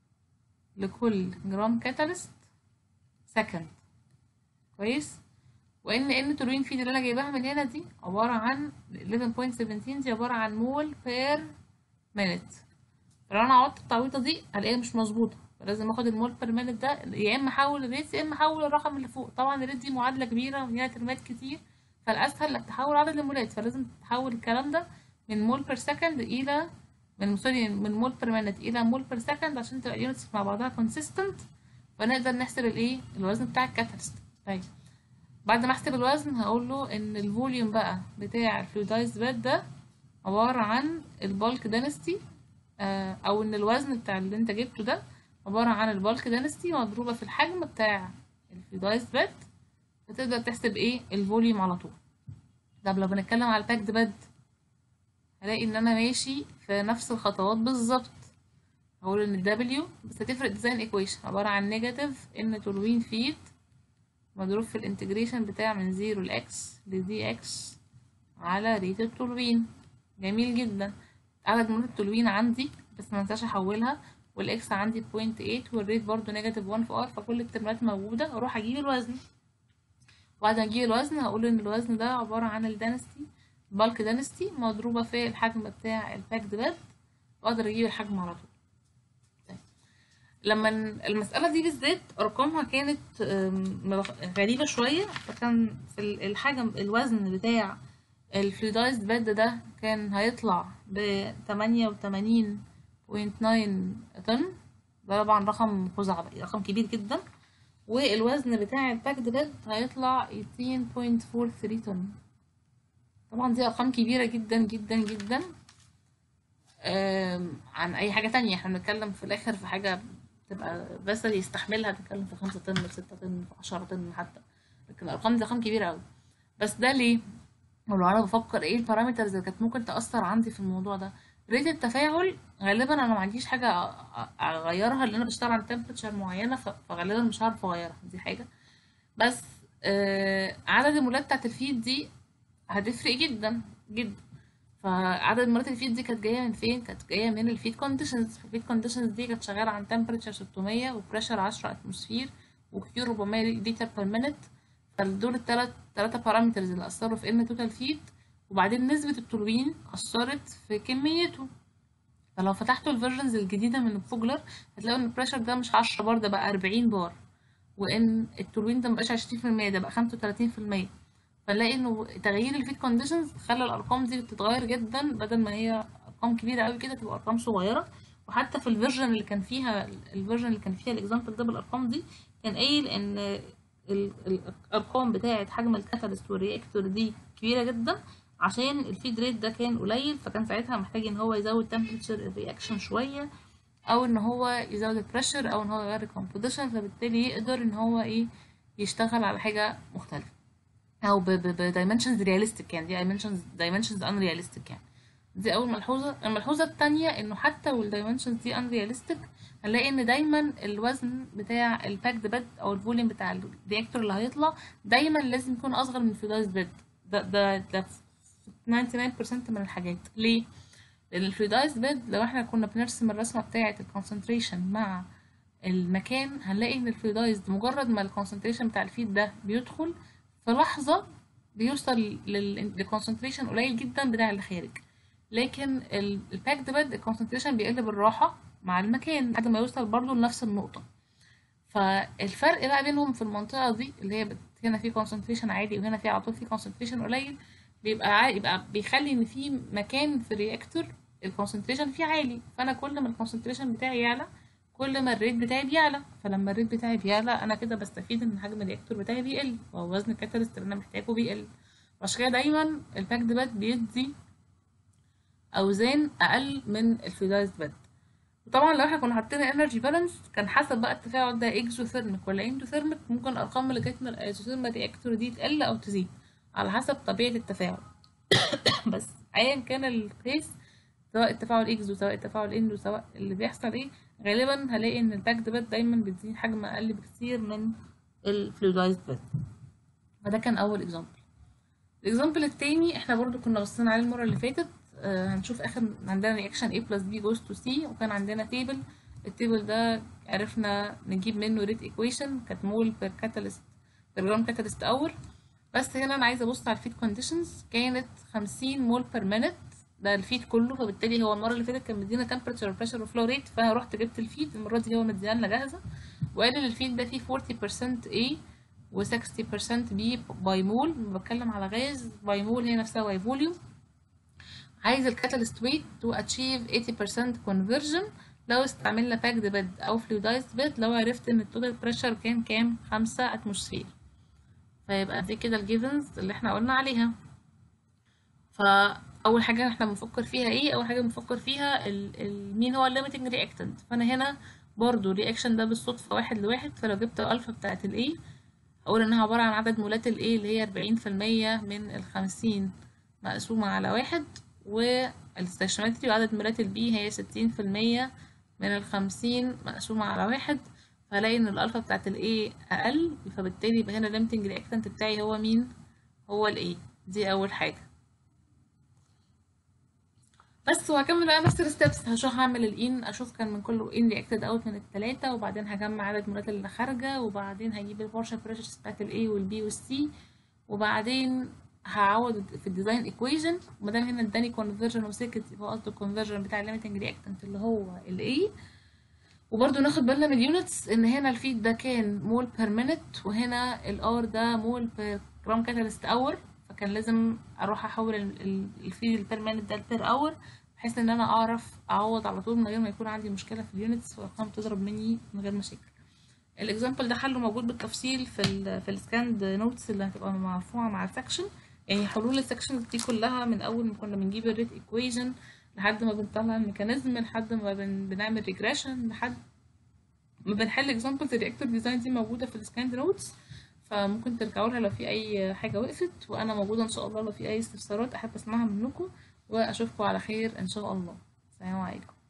لكل جرام كاتاليست سكند كويس وان ان تولوين فيد اللي انا جايباها من هنا دي عباره عن 11.17 دي عباره عن مول بير مينت فلو انا عوضت التعويضه دي هلاقيها مش مظبوطه لازم اخد المول بير مينت ده يا اما احول الريت يا اما احول الرقم اللي فوق طبعا الريت دي معادله كبيره وفيها ترمات كتير فالاسهل انك تحول عدد المولات فلازم تحول الكلام ده من مول بير سكند الى من سوري من مول بير مينت الى مول بير سكند عشان تبقى اليونتس مع بعضها كونسيستنت فنقدر نحسب الايه الوزن بتاع الكاتاليست طيب بعد ما احسب الوزن هقول له ان الفوليوم بقى بتاع الفلويدايز باد ده عباره عن البالك دانستي او ان الوزن بتاع اللي انت جبته ده عبارة عن البالك دانستي مضروبة في الحجم بتاع الفلويدايز بيد فتقدر تحسب ايه الفوليوم على طول طب لو بنتكلم على الباكد بيد هلاقي ان انا ماشي في نفس الخطوات بالظبط هقول ان الدبليو بس هتفرق ديزاين ايكويشن عبارة عن نيجاتيف ان تولوين فيت مضروب في الانتجريشن بتاع من زيرو لاكس لدي اكس على ريت التولوين جميل جدا عدد مولات التولوين عندي بس منساش احولها والاكس عندي بوينت ايت والريت برضو نيجاتيف وان في ار فكل الترمات موجودة اروح اجيب الوزن بعد ما اجيب الوزن هقول ان الوزن ده عبارة عن الدانستي بالك دانستي مضروبة في الحجم بتاع الباكد باد واقدر اجيب الحجم على طول طيب. لما المسألة دي بالذات ارقامها كانت غريبة شوية فكان في الحجم الوزن بتاع الفلويدايز باد ده كان هيطلع بتمانية وتمانين بوينت ناين طن ده طبعا رقم خزعبلي رقم كبير جدا والوزن بتاع الباكد بيد هيطلع 18.43 طن طبعا دي ارقام كبيره جدا جدا جدا عن اي حاجه تانية احنا بنتكلم في الاخر في حاجه تبقى بس يستحملها تتكلم في خمسة طن في ستة طن في عشرة طن حتى لكن الارقام دي ارقام كبيره قوي بس ده ليه ولو انا بفكر ايه البارامترز اللي كانت ممكن تاثر عندي في الموضوع ده ريت التفاعل غالبا انا ما عنديش حاجه اغيرها لان انا بشتغل على تمبرتشر معينه فغالبا مش هعرف اغيرها دي حاجه بس آه عدد المولات بتاعت الفيد دي هتفرق جدا جدا فعدد مرات الفيد دي كانت جايه من فين كانت جايه من الفيد كونديشنز الفيد كونديشنز دي كانت شغاله عن temperature 600 وبريشر 10 اتموسفير وكيو 400 لتر بير مينت فدول الثلاث ثلاثه بارامترز اللي اثروا في ان توتال فيد وبعدين نسبه التولوين اثرت في كميته فلو فتحتوا الفيرجنز الجديده من الفوجلر هتلاقوا ان البريشر ده مش 10 بار ده بقى 40 بار وان التولوين ده مبقاش 20% ده بقى 35% فنلاقي انه تغيير الفيد كونديشنز خلى الارقام دي تتغير جدا بدل ما هي ارقام كبيره قوي كده تبقى ارقام صغيره وحتى في الفيرجن اللي كان فيها الفيرجن اللي كان فيها الاكزامبل ده بالارقام دي كان قايل ان ال- الارقام بتاعه حجم الكاتاليست والرياكتور دي كبيره جدا عشان الفيد ريت ده كان قليل فكان ساعتها محتاج ان هو يزود تمبريتشر الرياكشن شويه او ان هو يزود البريشر او ان هو يغير الكومبوزيشن فبالتالي يقدر ان هو ايه يشتغل على حاجه مختلفه او بدايمنشنز رياليستيك يعني دي دايمنشنز دايمنشنز ان رياليستيك يعني دي اول ملحوظه الملحوظه الثانيه انه حتى والدايمنشنز دي ان رياليستيك هنلاقي ان دايما الوزن بتاع الباكد بيد او الفوليوم بتاع الرياكتور اللي هيطلع دايما لازم يكون اصغر من الفلويدايز بيد ده ده ده في 99% من الحاجات ليه لان الفلويدايز بيد لو احنا كنا بنرسم الرسمه بتاعه الكونسنتريشن مع المكان هنلاقي ان الفلويدايز مجرد ما الكونسنتريشن بتاع الفيد ده بيدخل في لحظه بيوصل للكونسنتريشن قليل جدا بتاع اللي خارج لكن الباكد بيد الكونسنتريشن بيقل بالراحه مع المكان لحد ما يوصل برضه لنفس النقطه فالفرق بقى بينهم في المنطقه دي اللي هي بت- هنا في كونسنتريشن عالي وهنا في على طول في كونسنتريشن قليل بيبقى عا- يبقى بيخلي ان في مكان في الرياكتور الكونسنتريشن فيه عالي فانا كل ما الكونسنتريشن بتاعي يعلى كل ما الريت بتاعي بيعلى فلما الريت بتاعي بيعلى انا كده بستفيد ان حجم الرياكتور بتاعي بيقل ووزن الكاتاليست اللي انا محتاجه بيقل عشان كده دايما الباكد باد بيدي اوزان اقل من الفلويدايزد باد وطبعا لو احنا كنا حاطين انرجي بالانس كان حسب بقى التفاعل ده اكزوثيرميك ولا اندوثيرميك ممكن الارقام اللي جت من الايزوثيرمال رياكتور دي تقل او تزيد على حسب طبيعه التفاعل بس ايا كان الكيس سواء التفاعل اكزو سواء التفاعل اندو سواء اللي بيحصل ايه غالبا هلاقي ان الباكد باد دايما بتزيد حجم اقل بكتير من الفلويدايزد باد فده كان اول اكزامبل الاكزامبل التاني احنا برضو كنا بصينا عليه المره اللي فاتت آه هنشوف اخر عندنا رياكشن A بلس B goes to C وكان عندنا تيبل التيبل ده عرفنا نجيب منه ريت ايكويشن كانت مول بير كاتاليست بير جرام كاتاليست اور بس هنا انا عايزه ابص على الفيد كونديشنز كانت 50 مول بير مينت ده الفيد كله فبالتالي هو المره اللي فاتت كان مدينا تمبرتشر وبريشر وفلو ريت فانا رحت جبت الفيد المره دي هو مديها لنا جاهزه وقال ان الفيد ده فيه 40% A و 60% B باي مول بتكلم على غاز باي مول هي نفسها باي فوليوم عايز الكاتاليست ويت تو اتشيف 80% كونفرجن لو استعملنا باكد بيد او فلويدايزد بيد لو عرفت ان التوتال بريشر كان كام 5 اتموسفير فيبقى دي كده الجيفنز اللي احنا قلنا عليها فاول حاجه احنا بنفكر فيها ايه اول حاجه بنفكر فيها ال ال مين هو الليميتنج رياكتنت فانا هنا برضو الرياكشن ده بالصدفه واحد لواحد فلو جبت الالفا بتاعت الاي اقول انها عباره عن عدد مولات الاي اللي هي 40% من الخمسين مقسومه على واحد والاستيشنومتري وعدد مولات البي هي 60% من الخمسين مقسومه على واحد فهلاقي ان الالفا بتاعت الاي اقل فبالتالي يبقى هنا الليمتنج رياكتنت بتاعي هو مين هو الاي دي اول حاجه بس وهكمل بقى نفس الستبس هشوف هعمل الان اشوف كان من كله ان رياكتد اوت من التلاتة وبعدين هجمع عدد المولات اللي خارجه وبعدين هجيب البارشال بريشرز بتاعت الاي والبي والسي وبعدين هعوض في الديزاين ايكويشن ومادام هنا اداني كونفرجن وسكت يبقى قصده الكونفرجن بتاع الليميتنج رياكتنت اللي هو الاي وبرضو ناخد بالنا من اليونتس ان هنا الفيد ده كان مول بير مينت وهنا الار ده مول بير جرام كاتاليست اور فكان لازم اروح احول ال- ال- الفيد البير مينت ده لبير اور بحيث ان انا اعرف اعوض على طول من غير ما يكون عندي مشكله في اليونتس والارقام تضرب مني من غير مشاكل الاكزامبل ده حله موجود بالتفصيل في ال في السكاند نوتس اللي هتبقى مرفوعه مع السكشن يعني حلول السكشنز دي كلها من اول ما كنا بنجيب الريت ايكويشن لحد ما بنطلع الميكانيزم لحد ما بن بنعمل ريجريشن لحد ما بنحل اكزامبلز الرياكتور ديزاين دي موجوده في السكاند نوتس فممكن ترجعوا لها لو في اي حاجه وقفت وانا موجوده ان شاء الله لو في اي استفسارات احب اسمعها منكم واشوفكم على خير ان شاء الله السلام عليكم